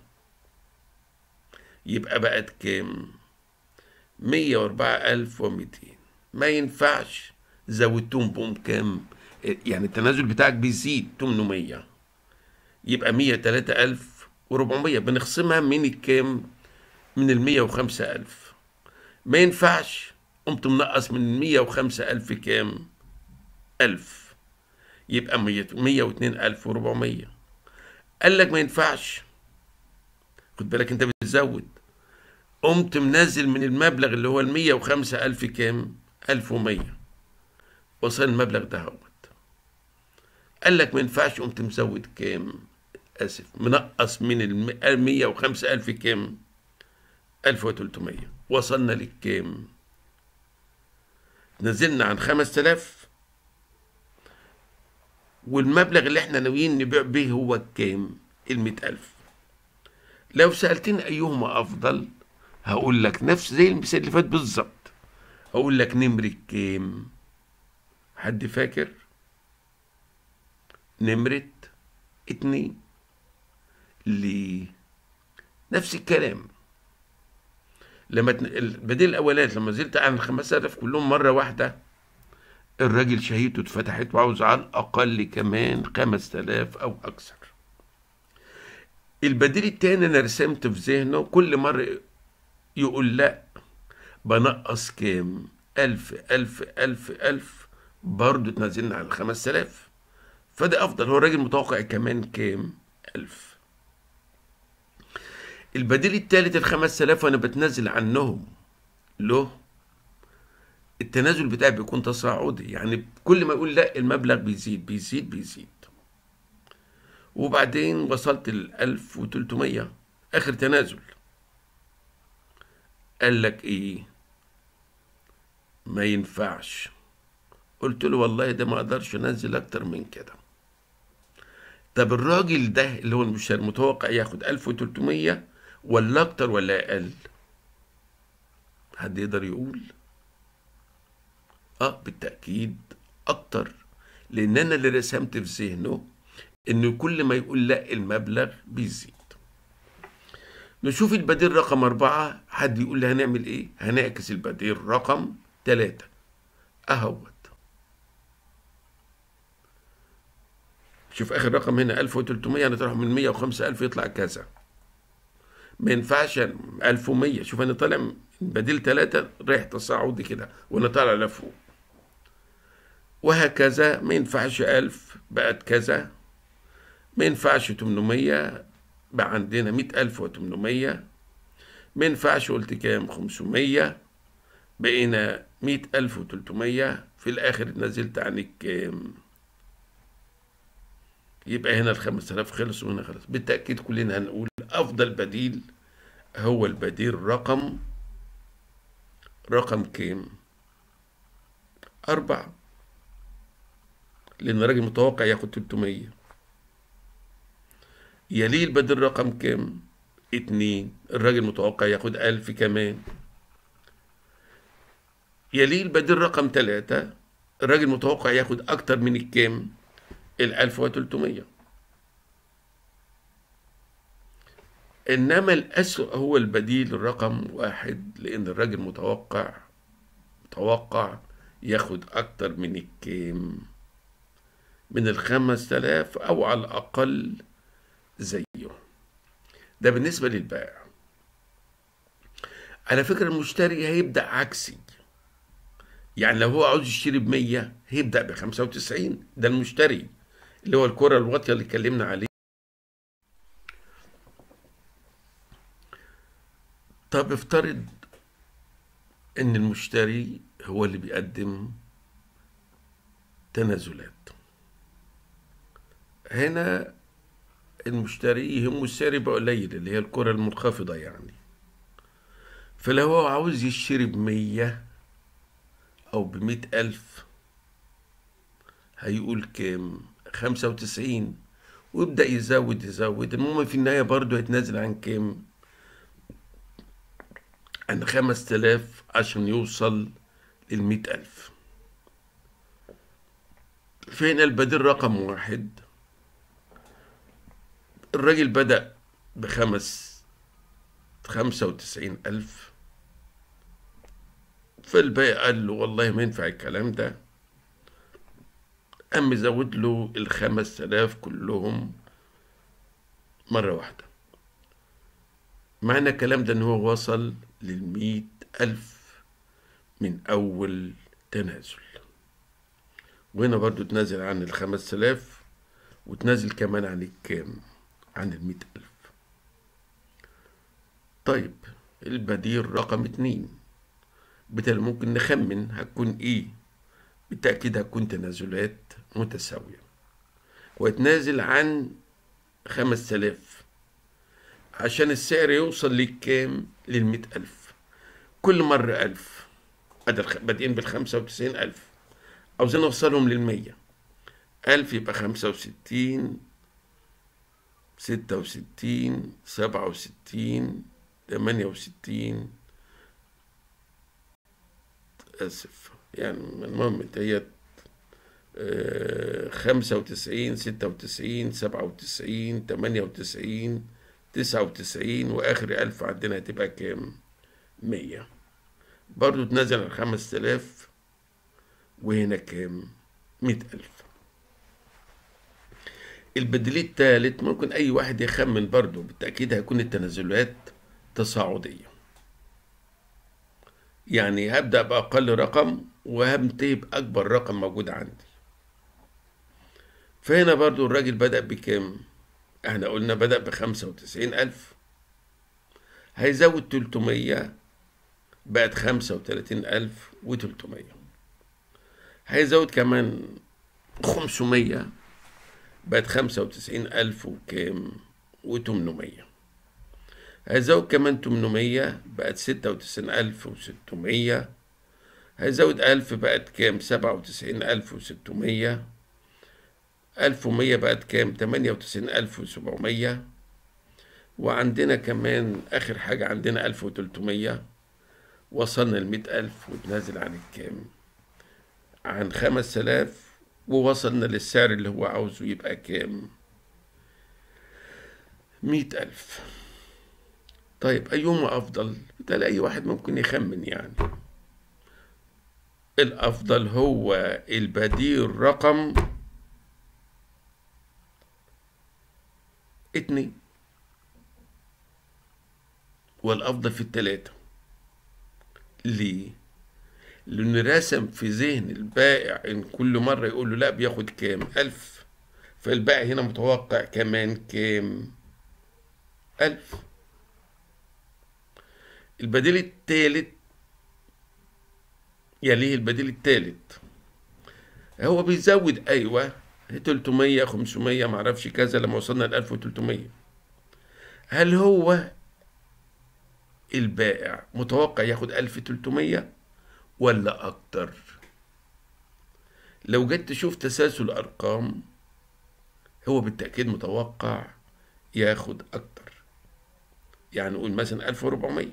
يبقى بقت كام مية وأربعة ألف وميتين ما ينفعش زودتهم بهم كام يعني التنازل بتاعك بيزيد تمنمية يبقى مية تلاتة ألف وربعمية بنخصمها من الكام من المية وخمسة ألف ما ينفعش قمت منقص من المية وخمسة ألف كام ألف يبقى مية, مية واتنين ألف وربعمية قال لك ما ينفعش خد بالك انت بتزود قمت منزل من المبلغ اللي هو المية وخمسة ألف كام ألف ومية وصل المبلغ ده هوت قال لك ما ينفعش قمت مزود كام اسف منقص من المية وخمسة ألف كام ألف وتلتمية وصلنا للكام نزلنا عن خمس تلاف والمبلغ اللي احنا ناويين نبيع به هو كام المئة ألف لو سألتني أيهما أفضل هقول لك نفس زي المثال اللي فات بالظبط هقول لك نمرة كام حد فاكر نمرة اتنين ليه نفس الكلام لما البديل الاولاني لما زلت عن الخمسة آلاف كلهم مرة واحدة الراجل شهيته اتفتحت وعاوز على الأقل كمان خمس آلاف أو أكثر البديل التاني أنا رسمت في ذهنه كل مرة يقول لا بنقص كام ألف ألف ألف ألف برضه تنزلنا على الخمس آلاف فده أفضل هو الراجل متوقع كمان كام ألف البديل الثالث الخمس آلاف وأنا بتنازل عنهم له التنازل بتاعي بيكون تصاعدي يعني كل ما يقول لا المبلغ بيزيد بيزيد بيزيد وبعدين وصلت ل 1300 آخر تنازل قال لك إيه ما ينفعش قلت له والله ده ما اقدرش انزل اكتر من كده طب الراجل ده اللي هو المشتري متوقع ياخد 1300 ولا اكتر ولا اقل حد يقدر يقول اه بالتاكيد اكتر لان انا اللي رسمت في ذهنه انه كل ما يقول لا المبلغ بيزيد نشوف البديل رقم أربعة حد يقول لي هنعمل إيه؟ هنعكس البديل رقم ثلاثة أهوت شوف آخر رقم هنا 1300 هنطرح من 105000 يطلع كذا ما ينفعش 1100 شوف أنا طالع بديل ثلاثة رايح تصاعدي كده وأنا طالع لفوق وهكذا ما ينفعش 1000 بقت كذا ما ينفعش 800 بقى عندنا 100800 ما ينفعش قلت كام 500 بقينا 100300 في الآخر نزلت عن الكام يبقى هنا ال 5000 خلص وهنا خلص بالتأكيد كلنا هنقول أفضل بديل هو البديل رقم رقم كام أربعة لأن الراجل متوقع ياخد 300 يليه البديل رقم كام اتنين الراجل متوقع ياخد ألف كمان يليه البديل رقم تلاتة الراجل متوقع ياخد أكتر من الكام الألف وتلتمية إنما الأسوأ هو البديل رقم واحد لأن الراجل متوقع متوقع ياخد أكتر من الكام من الخمس تلاف أو على الأقل زيه ده بالنسبة للبائع على فكرة المشتري هيبدأ عكسي يعني لو هو عاوز يشتري بمية هيبدأ بخمسة وتسعين ده المشتري اللي هو الكرة الواطية اللي اتكلمنا عليه طب افترض ان المشتري هو اللي بيقدم تنازلات هنا المشتري يهمه السعر يبقى قليل اللي هي الكرة المنخفضة يعني فلو هو عاوز يشتري بمية أو بمية ألف هيقول كام خمسة وتسعين ويبدأ يزود يزود المهم في النهاية برضه هيتنازل عن كام عن خمس تلاف عشان يوصل للمية ألف فين البديل رقم واحد الراجل بدأ بخمس خمسة وتسعين ألف فالباقي قال له والله ما ينفع الكلام ده قام مزود له الخمس تلاف كلهم مرة واحدة معنى الكلام ده ان هو وصل للمئة ألف من أول تنازل وهنا برضو تنازل عن الخمس آلاف وتنازل كمان عن الكام عن المئة ألف طيب البديل رقم اتنين بالتالي ممكن نخمن هتكون ايه بالتأكيد هتكون تنازلات متساوية وتنازل عن خمس آلاف عشان السعر يوصل لكام للمئة ألف كل مرة ألف أدي بادئين بالخمسة وتسعين ألف عاوزين نوصلهم للمية ألف يبقى خمسة وستين ستة وستين سبعة وستين تمانية وستين آسف يعني المهم هي خمسة وتسعين ستة وتسعين سبعة وتسعين تمانية وتسعين تسعة وتسعين وآخر ألف عندنا هتبقى كام؟ مية برضو تنزل على خمس تلاف وهنا كام؟ مية ألف البديل التالت ممكن أي واحد يخمن برضو بالتأكيد هيكون التنازلات تصاعدية يعني هبدأ بأقل رقم وهنتهي بأكبر رقم موجود عندي فهنا برضو الراجل بدأ بكام؟ احنا قلنا بدأ بخمسة وتسعين ألف هيزود تلتمية بقت خمسة وتلاتين ألف وتلتمية هيزود كمان خمسمية بقت خمسة وتسعين ألف وكام وتمنمية هيزود كمان تمنمية بقت ستة وتسعين ألف وستمية هيزود ألف بقت كام سبعة وتسعين ألف وستمية ألف ومية بقت كام تمانية وتسعين ألف وسبعمية وعندنا كمان آخر حاجة عندنا ألف وتلتمية وصلنا لمئة ألف وبنازل عن الكام عن خمس آلاف ووصلنا للسعر اللي هو عاوزه يبقى كام مئة ألف طيب أيهما أفضل بالتالي أي واحد ممكن يخمن يعني الأفضل هو البديل رقم اتنين والأفضل في التلاتة ليه؟ لأن رسم في ذهن البائع إن كل مرة يقول له لا بياخد كام؟ ألف فالبائع هنا متوقع كمان كام؟ ألف البديل التالت يليه البديل التالت هو بيزود أيوة 300 500 معرفش كذا لما وصلنا ل 1300 هل هو البائع متوقع ياخد 1300 ولا أكتر لو جيت تشوف تسلسل الأرقام هو بالتأكيد متوقع ياخد أكتر يعني نقول مثلا 1400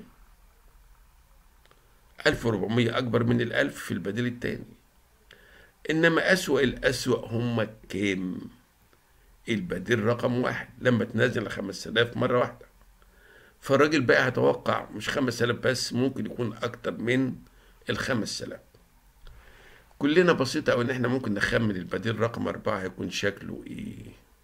1400 أكبر من الألف في البديل التاني إنما أسوأ الأسوأ هم كام البديل رقم واحد لما تنزل لخمس آلاف مرة واحدة فالراجل بقى هتوقع مش خمس آلاف بس ممكن يكون أكتر من الخمس آلاف كلنا بسيطة أو إن إحنا ممكن نخمن البديل رقم أربعة هيكون شكله إيه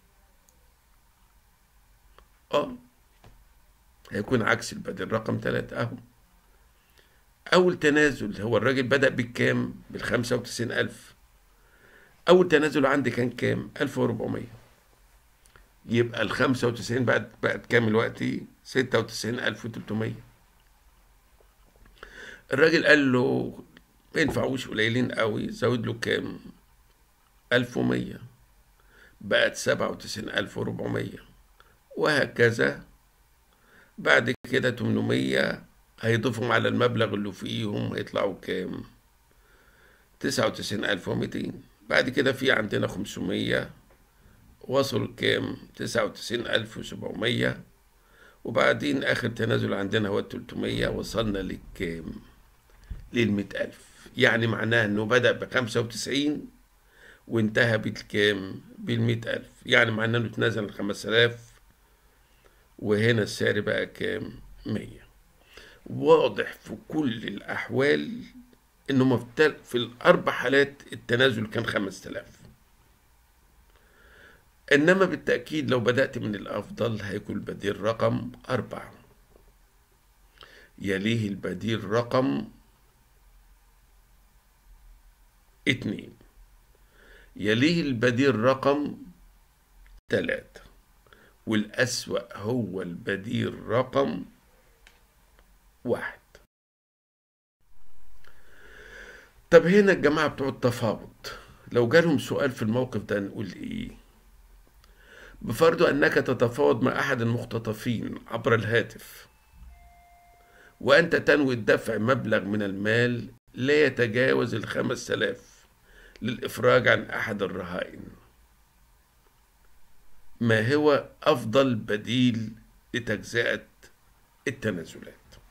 آه هيكون عكس البديل رقم ثلاثة أهو أول تنازل هو الراجل بدأ بالكام؟ بالخمسة وتسعين ألف أول تنازل عندي كان كام؟ ألف وربعمية يبقى الخمسة وتسعين بقت بقت كام دلوقتي؟ ستة وتسعين ألف وتلتمية الراجل قال له ما ينفعوش قليلين قوي زود له كام؟ ألف ومية بقت سبعة وتسعين ألف وربعمية وهكذا بعد كده تمنمية هيضيفهم على المبلغ اللي فيهم هيطلعوا كام؟ تسعة وتسعين ألف وميتين بعد كده في عندنا خمسمية وصلوا كام؟ تسعة وتسعين ألف وسبعمية وبعدين آخر تنازل عندنا هو التلتمية وصلنا للكام؟ للمئة ألف يعني معناه إنه بدأ بخمسة وتسعين وانتهى بالكام؟ بالمئة ألف يعني معناه إنه تنازل الخمس آلاف وهنا السعر بقى كام؟ مية واضح في كل الأحوال إنه في الأربع حالات التنازل كان خمس آلاف إنما بالتأكيد لو بدأت من الأفضل هيكون البديل رقم أربعة يليه البديل رقم اتنين يليه البديل رقم تلاتة والأسوأ هو البديل رقم واحد طب هنا الجماعة بتوع التفاوض لو جالهم سؤال في الموقف ده نقول ايه بفرض انك تتفاوض مع احد المختطفين عبر الهاتف وانت تنوي دفع مبلغ من المال لا يتجاوز الخمس آلاف للإفراج عن أحد الرهائن ما هو أفضل بديل لتجزئة التنازلات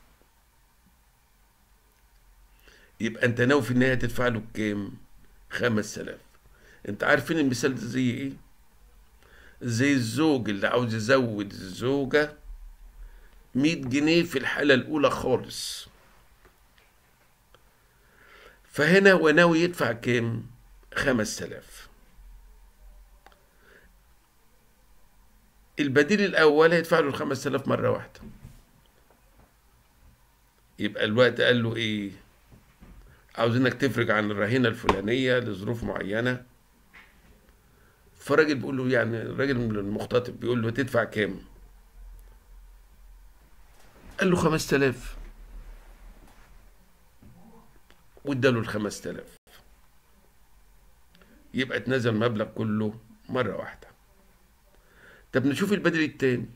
يبقى أنت ناوي في النهاية تدفع له بكام؟ خمس آلاف أنت عارفين المثال ده زي إيه؟ زي الزوج اللي عاوز يزود الزوجة مية جنيه في الحالة الأولى خالص فهنا هو ناوي يدفع كام؟ خمس آلاف البديل الأول هيدفع له الخمس آلاف مرة واحدة يبقى الوقت قال له إيه؟ عاوزينك تفرج عن الرهينة الفلانية لظروف معينة فالراجل بيقول له يعني الراجل المختطف بيقول له تدفع كام؟ قال له خمس آلاف واداله الخمس تلاف يبقى اتنزل المبلغ كله مرة واحدة طب نشوف البدل التاني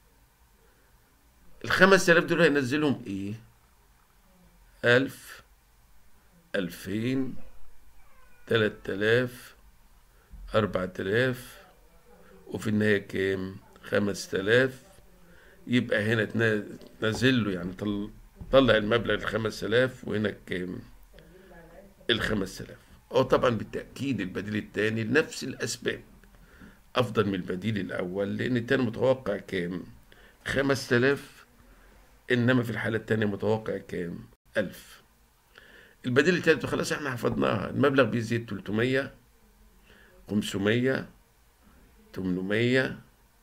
الخمس تلاف دول هينزلهم ايه ألف ألفين تلات تلاف أربع تلاف وفي النهاية كام خمس تلاف يبقى هنا تنزل له يعني طلع المبلغ الخمس تلاف وهنا كام الخمس آلاف أو طبعا بالتأكيد البديل الثاني لنفس الأسباب أفضل من البديل الأول لأن الثاني متوقع كام خمس آلاف إنما في الحالة الثانية متوقع كام ألف البديل الثالث خلاص احنا حفظناها المبلغ بيزيد 300 500 800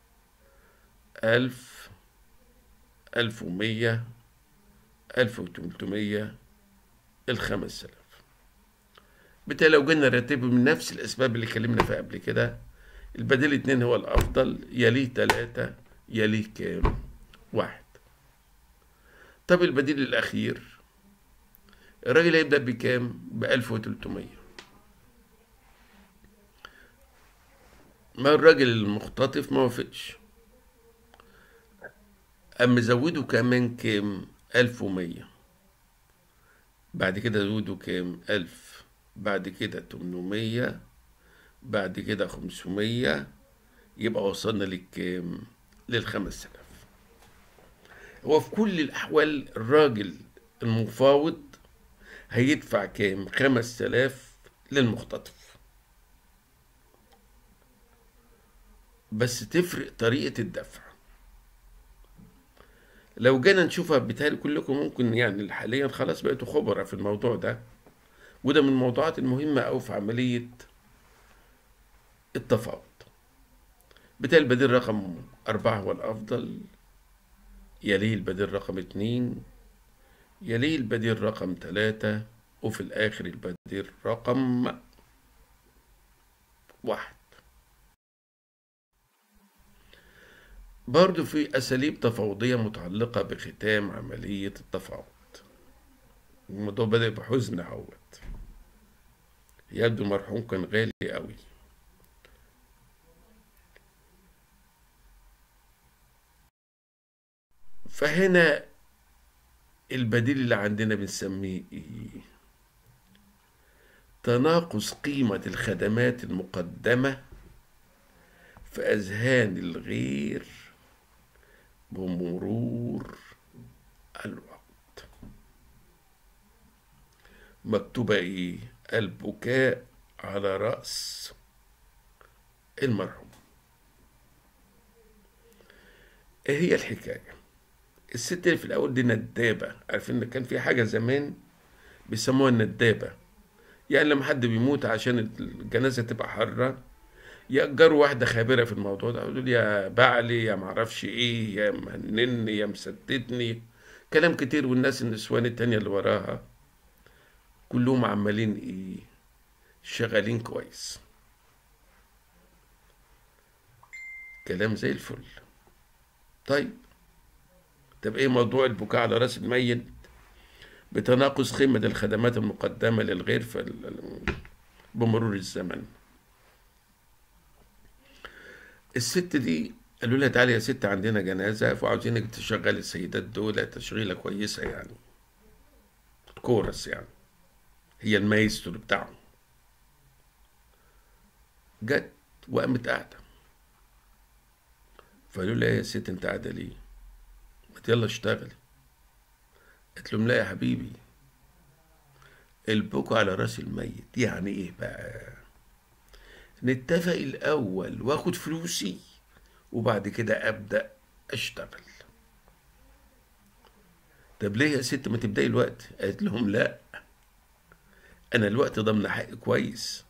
ألف ألف ومية ألف وتمتمية الخمس آلاف بالتالي لو جينا نرتبه من نفس الأسباب اللي اتكلمنا فيها قبل كده البديل اتنين هو الأفضل يليه تلاتة يليه كام؟ واحد طب البديل الأخير الراجل هيبدأ بكام؟ بألف وتلتمية ما الراجل المختطف ما وافقش قام مزوده كمان كام؟ ألف ومية بعد كده زوده كام؟ ألف بعد كده تمنمية بعد كده خمسمية يبقى وصلنا للكام؟ للخمس آلاف هو في كل الأحوال الراجل المفاوض هيدفع كام؟ خمس آلاف للمختطف بس تفرق طريقة الدفع لو جينا نشوفها بالتالي كلكم ممكن يعني حاليا خلاص بقيتوا خبراء في الموضوع ده وده من الموضوعات المهمة أوي في عملية التفاوض بالتالي البديل رقم أربعة هو الأفضل يليه البديل رقم اتنين يليه البديل رقم تلاتة وفي الآخر البديل رقم واحد برضو في أساليب تفاوضية متعلقة بختام عملية التفاوض الموضوع بدأ بحزن اهوت يبدو المرحوم كان غالي قوي فهنا البديل اللي عندنا بنسميه ايه تناقص قيمة الخدمات المقدمة في أذهان الغير بمرور الوقت مكتوبة ايه البكاء على رأس المرحوم ايه هي الحكاية الست اللي في الأول دي ندابة عارفين إن كان في حاجة زمان بيسموها الندابة يعني لما حد بيموت عشان الجنازة تبقى حرة يأجروا واحدة خبيرة في الموضوع ده يقولوا يا بعلي يا معرفش ايه يا مهنني يا مستتني كلام كتير والناس النسوان التانية اللي وراها كلهم عمالين ايه شغالين كويس كلام زي الفل طيب طب ايه موضوع البكاء على راس الميت بتناقص قيمة الخدمات المقدمة للغير في بمرور الزمن الست دي قالوا لها تعالي يا ست عندنا جنازة وعاوزينك تشغلي السيدات دول تشغيلة كويسة يعني كورس يعني هي المايسترو بتاعهم جت وقامت قاعدة فقالوا لها يا ست انت قاعدة ليه؟ ما يلا اشتغلي قالت لهم لا يا حبيبي البكا على راس الميت يعني ايه بقى نتفق الاول واخد فلوسي وبعد كده ابدا اشتغل طب ليه يا ست ما تبداي الوقت قالت لهم لا انا الوقت ضمن حق كويس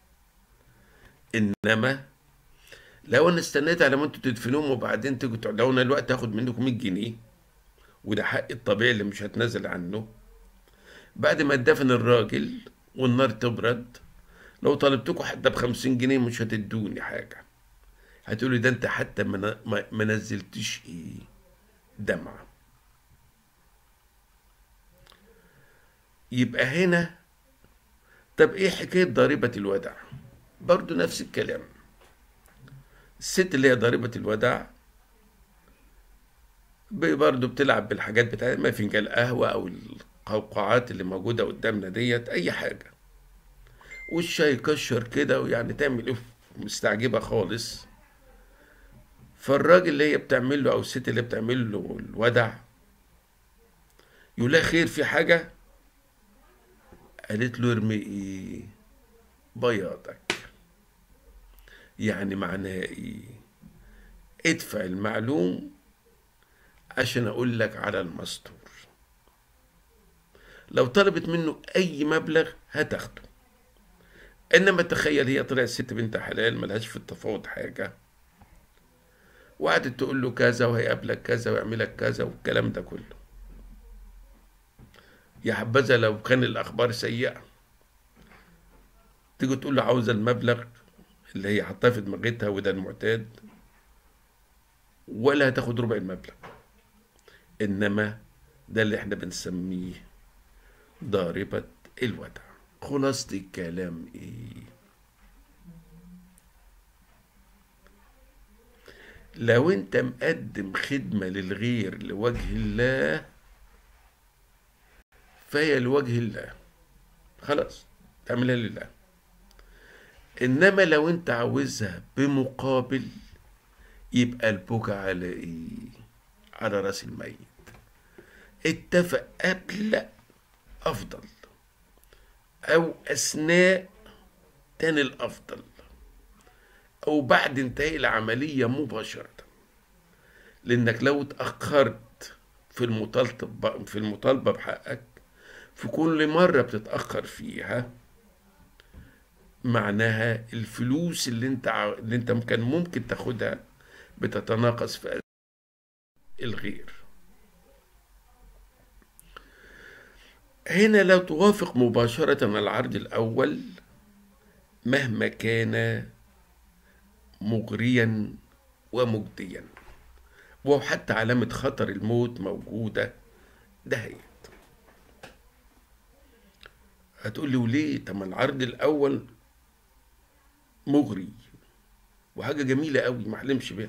انما لو انا استنيت على ما انتوا تدفنوهم وبعدين تيجوا تعلقونا الوقت هاخد منكم 100 جنيه وده حق الطبيعي اللي مش هتنازل عنه بعد ما تدفن الراجل والنار تبرد لو طلبتكم حتى بخمسين جنيه مش هتدوني حاجة هتقولي ده انت حتى ما نزلتش ايه دمعة يبقى هنا طب ايه حكاية ضريبة الوداع برضو نفس الكلام الست اللي هي ضريبة الوداع برضه بتلعب بالحاجات بتاعت ما فنجان قهوة أو القوقعات اللي موجودة قدامنا ديت أي حاجة وشها يكشر كده ويعني تعمل إيه مستعجبة خالص فالراجل اللي هي بتعمل له أو الست اللي بتعمل له الودع يقول لها خير في حاجة قالت له ارمي إيه بياضك يعني معناها إيه ادفع المعلوم عشان أقول لك على المستور لو طلبت منه أي مبلغ هتاخده إنما تخيل هي طلعت ست بنت حلال ملهاش في التفاوض حاجة وقعدت تقول له كذا وهيقابلك كذا ويعملك كذا والكلام ده كله يا حبذا لو كان الأخبار سيئة تيجي تقول له عاوزة المبلغ اللي هي حطاه في دماغتها وده المعتاد ولا هتاخد ربع المبلغ إنما ده اللي احنا بنسميه ضاربة الودع خلاصة الكلام ايه لو انت مقدم خدمة للغير لوجه الله فهي لوجه الله خلاص تعملها لله انما لو انت عاوزها بمقابل يبقى البكا على ايه على راس الميت اتفق قبل افضل او اثناء تاني الافضل او بعد انتهاء العملية مباشرة لانك لو اتأخرت في المطالبة في المطالبة بحقك في كل مرة بتتأخر فيها معناها الفلوس اللي انت اللي انت كان ممكن تاخدها بتتناقص في الغير هنا لا توافق مباشرة العرض الأول مهما كان مغريا ومجديا وحتى علامة خطر الموت موجودة دهيت هتقول لي وليه طب العرض الأول مغري وحاجة جميلة قوي ما احلمش بيها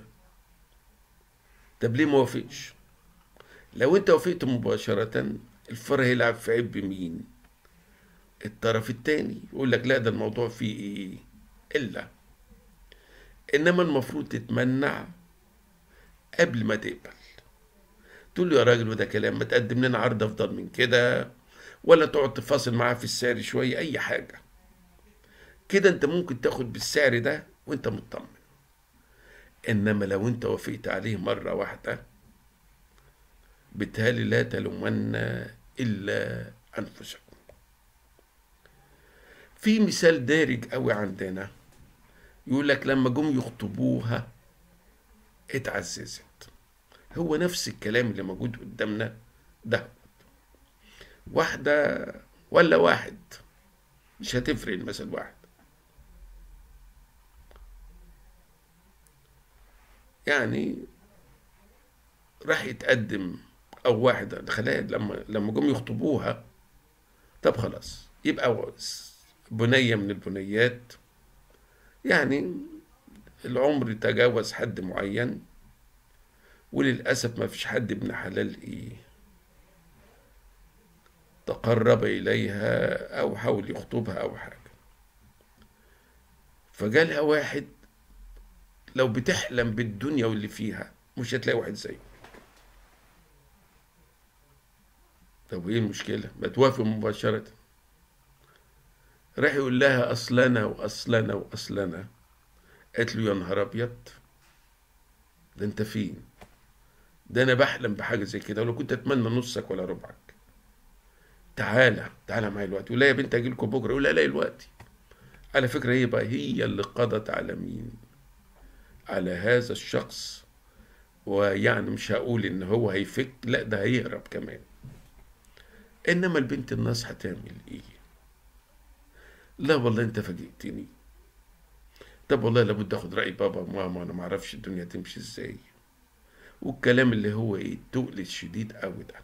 طب ليه ما وافقش لو انت وافقت مباشرة الفار هيلعب في عيب مين الطرف التاني يقول لك لا ده الموضوع فيه ايه الا انما المفروض تتمنع قبل ما تقبل تقول له يا راجل وده كلام ما تقدم لنا عرض افضل من كده ولا تقعد تفاصل معاه في السعر شويه اي حاجه كده انت ممكن تاخد بالسعر ده وانت مطمن انما لو انت وافقت عليه مره واحده بالتالي لا تلومن الا انفسكم في مثال دارج قوي عندنا يقول لك لما جم يخطبوها اتعززت هو نفس الكلام اللي موجود قدامنا ده واحدة ولا واحد مش هتفرق المثل واحد يعني راح يتقدم او واحد خلاها لما لما جم يخطبوها طب خلاص يبقى بنية من البنيات يعني العمر تجاوز حد معين وللأسف ما فيش حد ابن حلال إيه تقرب إليها أو حاول يخطبها أو حاجة فجالها واحد لو بتحلم بالدنيا واللي فيها مش هتلاقي واحد زيه طب ايه المشكلة؟ ما توافق مباشرة راح يقول لها أصلنا وأصلنا وأصلنا قالت له يا نهار أبيض ده أنت فين؟ ده أنا بحلم بحاجة زي كده ولو كنت أتمنى نصك ولا ربعك تعالى تعالى معايا الوقت ولا يا بنت أجي لكم بكرة يقول لا لا الوقت على فكرة هي بقى هي اللي قضت على مين؟ على هذا الشخص ويعني مش هقول إن هو هيفك لا ده هيهرب كمان انما البنت الناس هتعمل ايه لا والله انت فاجئتني طب والله لابد اخد راي بابا وماما انا معرفش الدنيا تمشي ازاي والكلام اللي هو ايه التقل الشديد قوي ده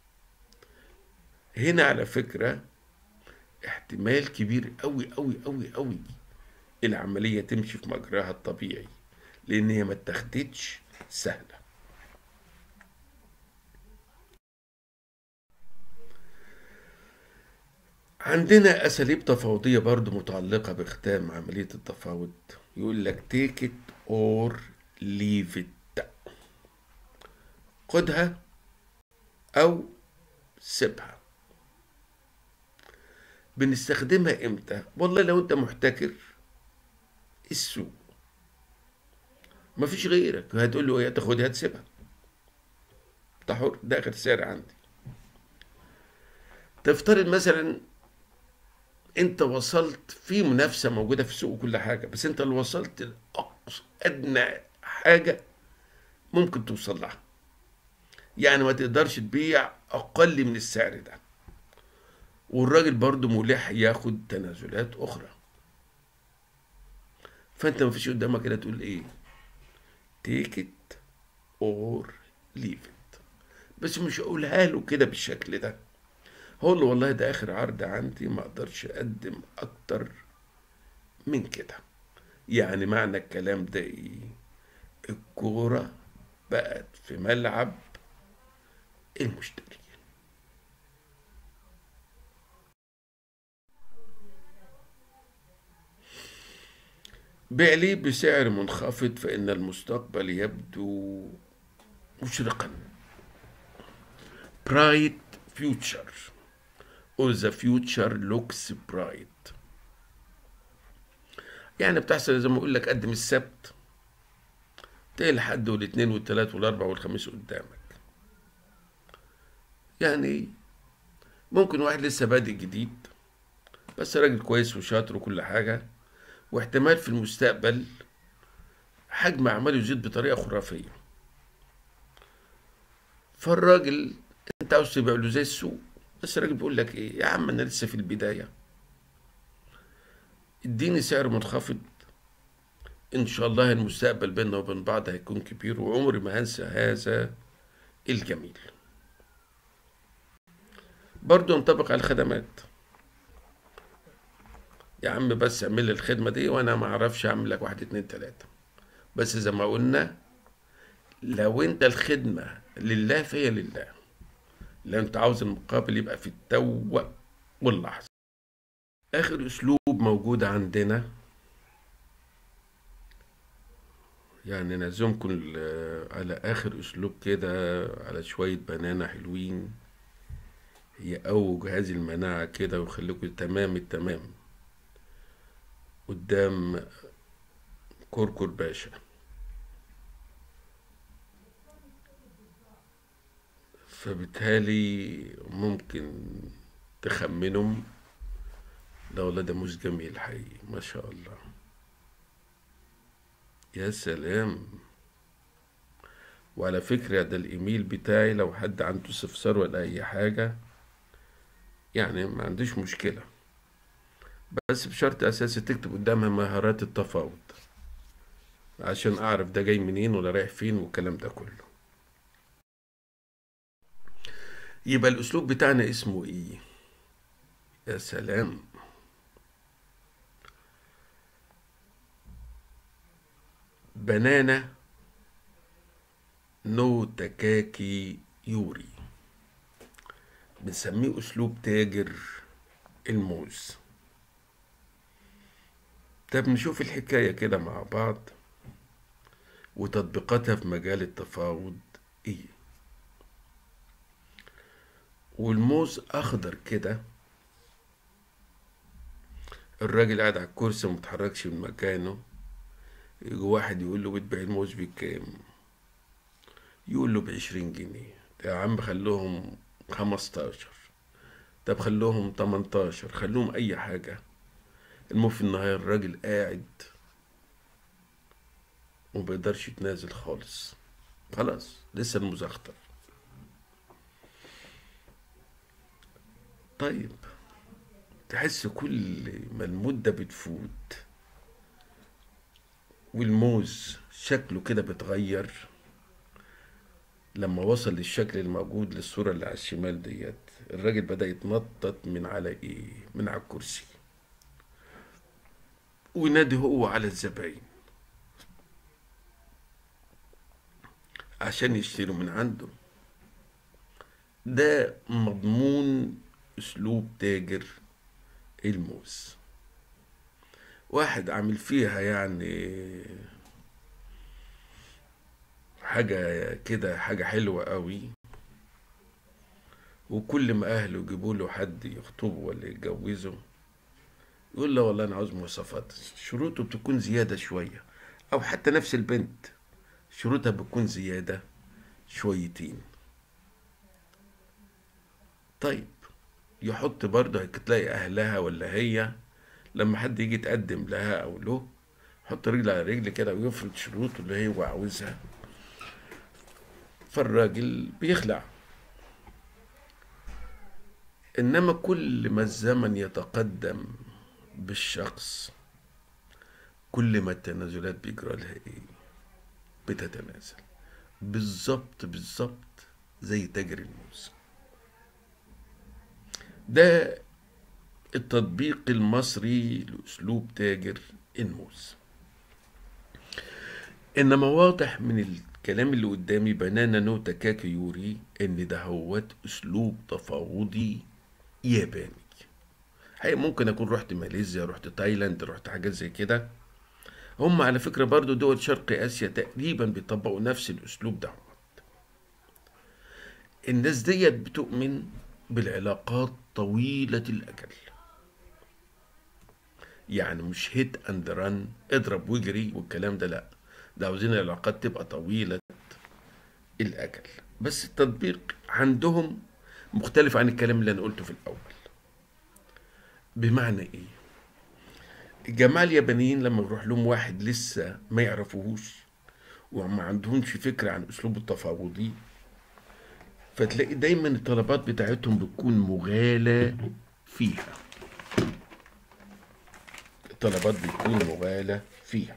هنا على فكره احتمال كبير قوي قوي قوي قوي العمليه تمشي في مجراها الطبيعي لان هي ما اتخدتش سهله عندنا أساليب تفاوضية برضو متعلقة بختام عملية التفاوض يقول لك take it or leave it خدها أو سيبها بنستخدمها إمتى؟ والله لو أنت محتكر السوق مفيش غيرك هتقول له ايه تاخدها تسيبها انت حر ده اخر سعر عندي تفترض مثلا انت وصلت في منافسه موجوده في السوق وكل حاجه بس انت اللي وصلت لاقصى ادنى حاجه ممكن توصل لها يعني ما تقدرش تبيع اقل من السعر ده والراجل برضه ملح ياخد تنازلات اخرى فانت ما فيش قدامك كده تقول ايه take it or leave it بس مش اقولها له كده بالشكل ده هقول له والله ده اخر عرض عندي ما اقدرش اقدم اكتر من كده يعني معنى الكلام ده ايه الكوره بقت في ملعب المشتري بيع لي بسعر منخفض فإن المستقبل يبدو مشرقا برايت فيوتشر or the future looks bright يعني بتحصل زي ما اقول لك قدم السبت تلاقي الحد والاثنين والثلاث والاربع والخميس قدامك يعني ممكن واحد لسه بادئ جديد بس راجل كويس وشاطر وكل حاجة واحتمال في المستقبل حجم أعماله يزيد بطريقة خرافية فالراجل انت عاوز تبيع له زي السوق بس الراجل بيقول لك ايه يا عم انا لسه في البدايه اديني سعر منخفض ان شاء الله المستقبل بيننا وبين بعض هيكون كبير وعمري ما هنسى هذا الجميل برضه ينطبق على الخدمات يا عم بس اعمل لي الخدمه دي وانا ما اعرفش اعمل لك واحد اتنين تلاته بس زي ما قلنا لو انت الخدمه لله فهي لله لو انت عاوز المقابل يبقى في التو واللحظة آخر أسلوب موجود عندنا يعني نعزمكم على آخر أسلوب كده على شوية بنانا حلوين يقووا جهاز المناعة كده ويخليكم تمام التمام قدام كركر باشا فبالتالي ممكن تخمنهم لا والله ده مش جميل حقيقي ما شاء الله يا سلام وعلى فكرة ده الإيميل بتاعي لو حد عنده استفسار ولا أي حاجة يعني ما عنديش مشكلة بس بشرط أساسي تكتب قدامها مهارات التفاوض عشان أعرف ده جاي منين ولا رايح فين والكلام ده كله يبقى الأسلوب بتاعنا اسمه إيه؟ يا سلام بنانا نو تكاكي يوري بنسميه أسلوب تاجر الموز طب نشوف الحكاية كده مع بعض وتطبيقاتها في مجال التفاوض ايه والموز اخضر كده الراجل قاعد على الكرسي ومتحركش من مكانه يجي واحد يقول له بتبيع الموز بكام يقول له بعشرين جنيه يا عم خلوهم خمستاشر طب خلوهم تمنتاشر خلوهم اي حاجة المهم في النهاية الراجل قاعد ومبيقدرش يتنازل خالص خلاص لسه الموز اخضر طيب تحس كل ما المدة بتفوت والموز شكله كده بيتغير لما وصل للشكل الموجود للصورة اللي على الشمال ديت الراجل بدأ يتنطط من على ايه من على الكرسي وينادي هو على الزباين عشان يشتروا من عنده ده مضمون اسلوب تاجر الموز واحد عامل فيها يعني حاجة كده حاجة حلوة قوي وكل ما أهله يجيبوا له حد يخطبه ولا يتجوزه يقول له والله أنا عاوز مواصفات شروطه بتكون زيادة شوية أو حتى نفس البنت شروطها بتكون زيادة شويتين طيب يحط برضه تلاقي أهلها ولا هي لما حد يجي يتقدم لها أو له يحط رجل على رجل كده ويفرض شروطه اللي هو عاوزها فالراجل بيخلع إنما كل ما الزمن يتقدم بالشخص كل ما التنازلات بيجرى لها إيه بتتنازل بالظبط بالظبط زي تاجر الموز ده التطبيق المصري لأسلوب تاجر الموز إنما واضح من الكلام اللي قدامي بنانا نو تكاكي يوري إن ده هوت أسلوب تفاوضي ياباني حقيقة ممكن أكون رحت ماليزيا رحت تايلاند رحت حاجات زي كده هم على فكرة برضو دول شرق آسيا تقريبا بيطبقوا نفس الأسلوب ده الناس ديت بتؤمن بالعلاقات طويلة الأجل يعني مش هيت اند ران اضرب واجري والكلام ده لا ده عاوزين العلاقات تبقى طويلة الأجل بس التطبيق عندهم مختلف عن الكلام اللي أنا قلته في الأول بمعنى إيه؟ الجماعة اليابانيين لما يروح لهم واحد لسه ما يعرفوهوش وما عندهمش فكرة عن أسلوب التفاوضي فتلاقي دايما الطلبات بتاعتهم بتكون مغالى فيها الطلبات بتكون مغالى فيها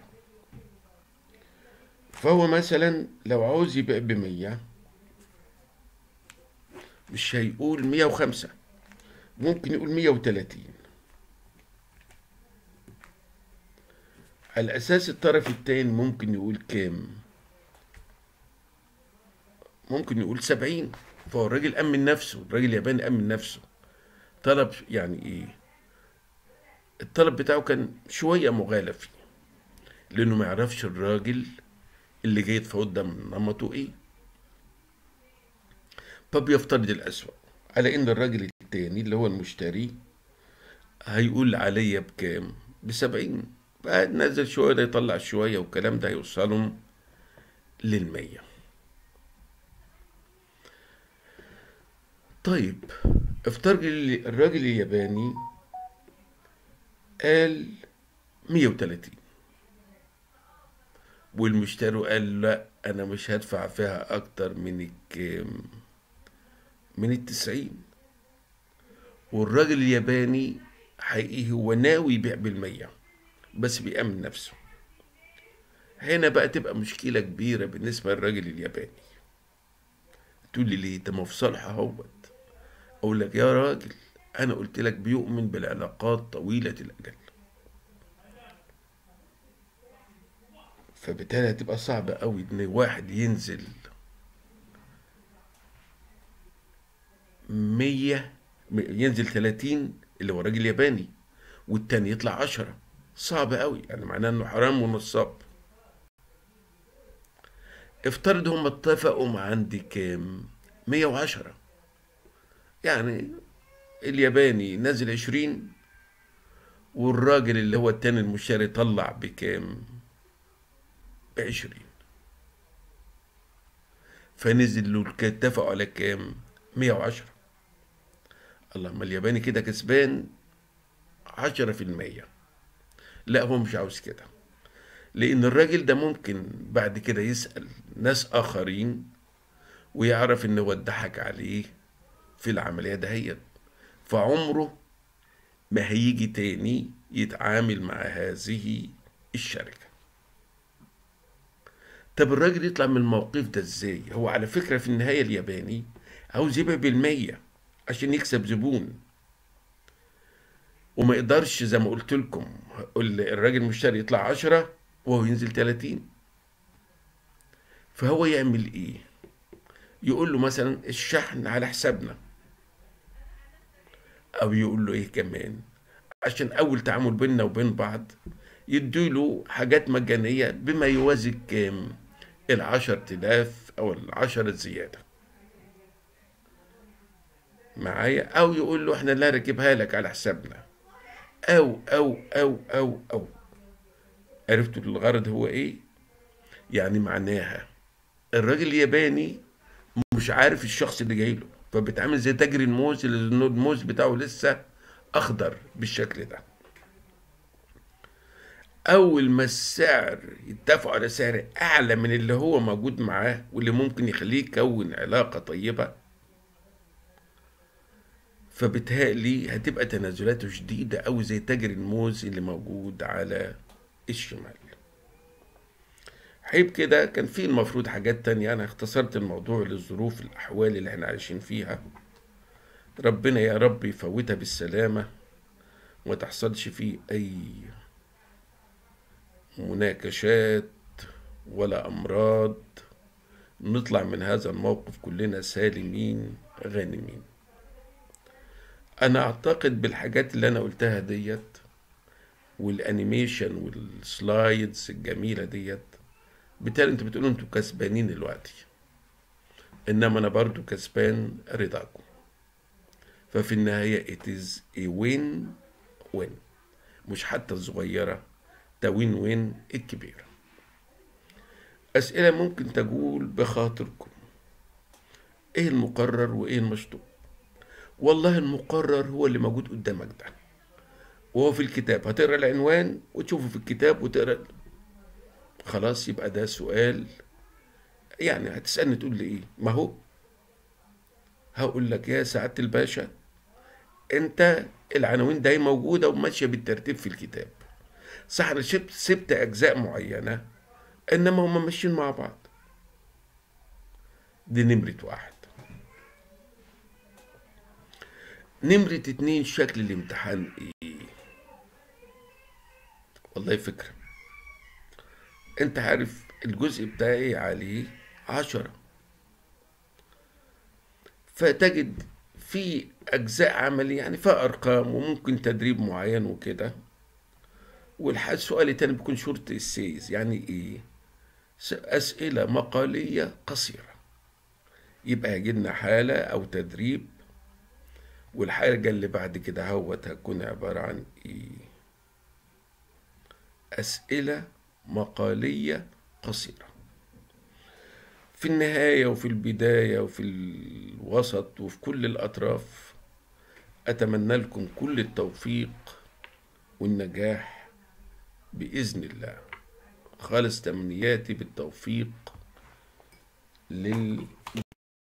فهو مثلا لو عاوز يبيع بمية مش هيقول مية وخمسة ممكن يقول مية وتلاتين على أساس الطرف التاني ممكن يقول كام ممكن يقول سبعين فهو الراجل أمن نفسه الراجل الياباني أمن نفسه طلب يعني إيه الطلب بتاعه كان شوية مغالى فيه لأنه ما يعرفش الراجل اللي جاي يتفاوض ده من نمطه إيه فبيفترض الأسوأ على إن الراجل التاني اللي هو المشتري هيقول عليا بكام بسبعين بقى نزل شوية ده يطلع شوية والكلام ده هيوصلهم للمية طيب افترض الراجل الياباني قال مية وتلاتين والمشتري قال لا انا مش هدفع فيها اكتر من الكام من التسعين والراجل الياباني حقيقي هو ناوي يبيع بالمية بس بيأمن نفسه هنا بقى تبقى مشكلة كبيرة بالنسبة للراجل الياباني تقول لي ليه ده ما في صالح اهوت اقول لك يا راجل انا قلت لك بيؤمن بالعلاقات طويلة الاجل فبالتالي هتبقى صعبة قوي ان واحد ينزل مية ينزل تلاتين اللي هو راجل ياباني والتاني يطلع عشرة صعب قوي يعني معناه انه حرام ونصاب افترض هم اتفقوا مع عندي كام مية وعشرة يعني الياباني نزل عشرين والراجل اللي هو التاني المشتري طلع بكام بعشرين فنزل له اتفقوا على كام مية وعشرة اللهم الياباني كده كسبان عشرة في المية لا هو مش عاوز كده لأن الراجل ده ممكن بعد كده يسأل ناس آخرين ويعرف إن هو اتضحك عليه في العملية دهيت فعمره ما هيجي تاني يتعامل مع هذه الشركة طب الراجل يطلع من الموقف ده ازاي هو على فكرة في النهاية الياباني عاوز يبيع بالمية عشان يكسب زبون وما يقدرش زي ما قلت لكم الراجل المشتري يطلع عشرة وهو ينزل تلاتين فهو يعمل ايه يقول له مثلا الشحن على حسابنا او يقول له ايه كمان عشان اول تعامل بيننا وبين بعض يديله حاجات مجانية بما يوازي كام العشر تلاف او العشرة زيادة معايا او يقول له احنا لا راكبها لك على حسابنا او او او او او عرفتوا الغرض هو ايه يعني معناها الراجل الياباني مش عارف الشخص اللي جاي له فبيتعامل زي تاجر الموز اللي الموز بتاعه لسه اخضر بالشكل ده اول ما السعر يتفقوا على سعر اعلى من اللي هو موجود معاه واللي ممكن يخليه يكون علاقه طيبه فبتهيألي هتبقى تنازلاته شديدة أوي زي تاجر الموز اللي موجود على الشمال حيب كده كان في المفروض حاجات تانية أنا اختصرت الموضوع للظروف الأحوال اللي احنا عايشين فيها ربنا يا رب يفوتها بالسلامة وما تحصلش فيه أي مناكشات ولا أمراض نطلع من هذا الموقف كلنا سالمين غانمين انا اعتقد بالحاجات اللي انا قلتها ديت والانيميشن والسلايدز الجميله ديت بالتالي انتوا بتقولوا انتوا كسبانين دلوقتي انما انا برضو كسبان رضاكم ففي النهايه it is a win win مش حتى الصغيره ده وين وين الكبيره اسئله ممكن تقول بخاطركم ايه المقرر وايه المشطوب والله المقرر هو اللي موجود قدامك ده وهو في الكتاب هتقرا العنوان وتشوفه في الكتاب وتقرا خلاص يبقى ده سؤال يعني هتسألني تقول لي ايه ما هو هقول لك يا سعادة الباشا انت العناوين دي موجودة وماشية بالترتيب في الكتاب صح انا سبت سبت اجزاء معينة انما هم ماشيين مع بعض دي نمرة واحد نمرة اتنين شكل الامتحان ايه والله فكرة انت عارف الجزء بتاعي عليه عشرة فتجد في اجزاء عملي يعني فيها ارقام وممكن تدريب معين وكده والسؤال التاني بيكون شورت السيز يعني ايه اسئله مقاليه قصيره يبقى هيجيلنا حاله او تدريب والحاجة اللي بعد كده هوت هتكون عبارة عن ايه أسئلة مقالية قصيرة في النهاية وفي البداية وفي الوسط وفي كل الأطراف أتمنى لكم كل التوفيق والنجاح بإذن الله خالص تمنياتي بالتوفيق لل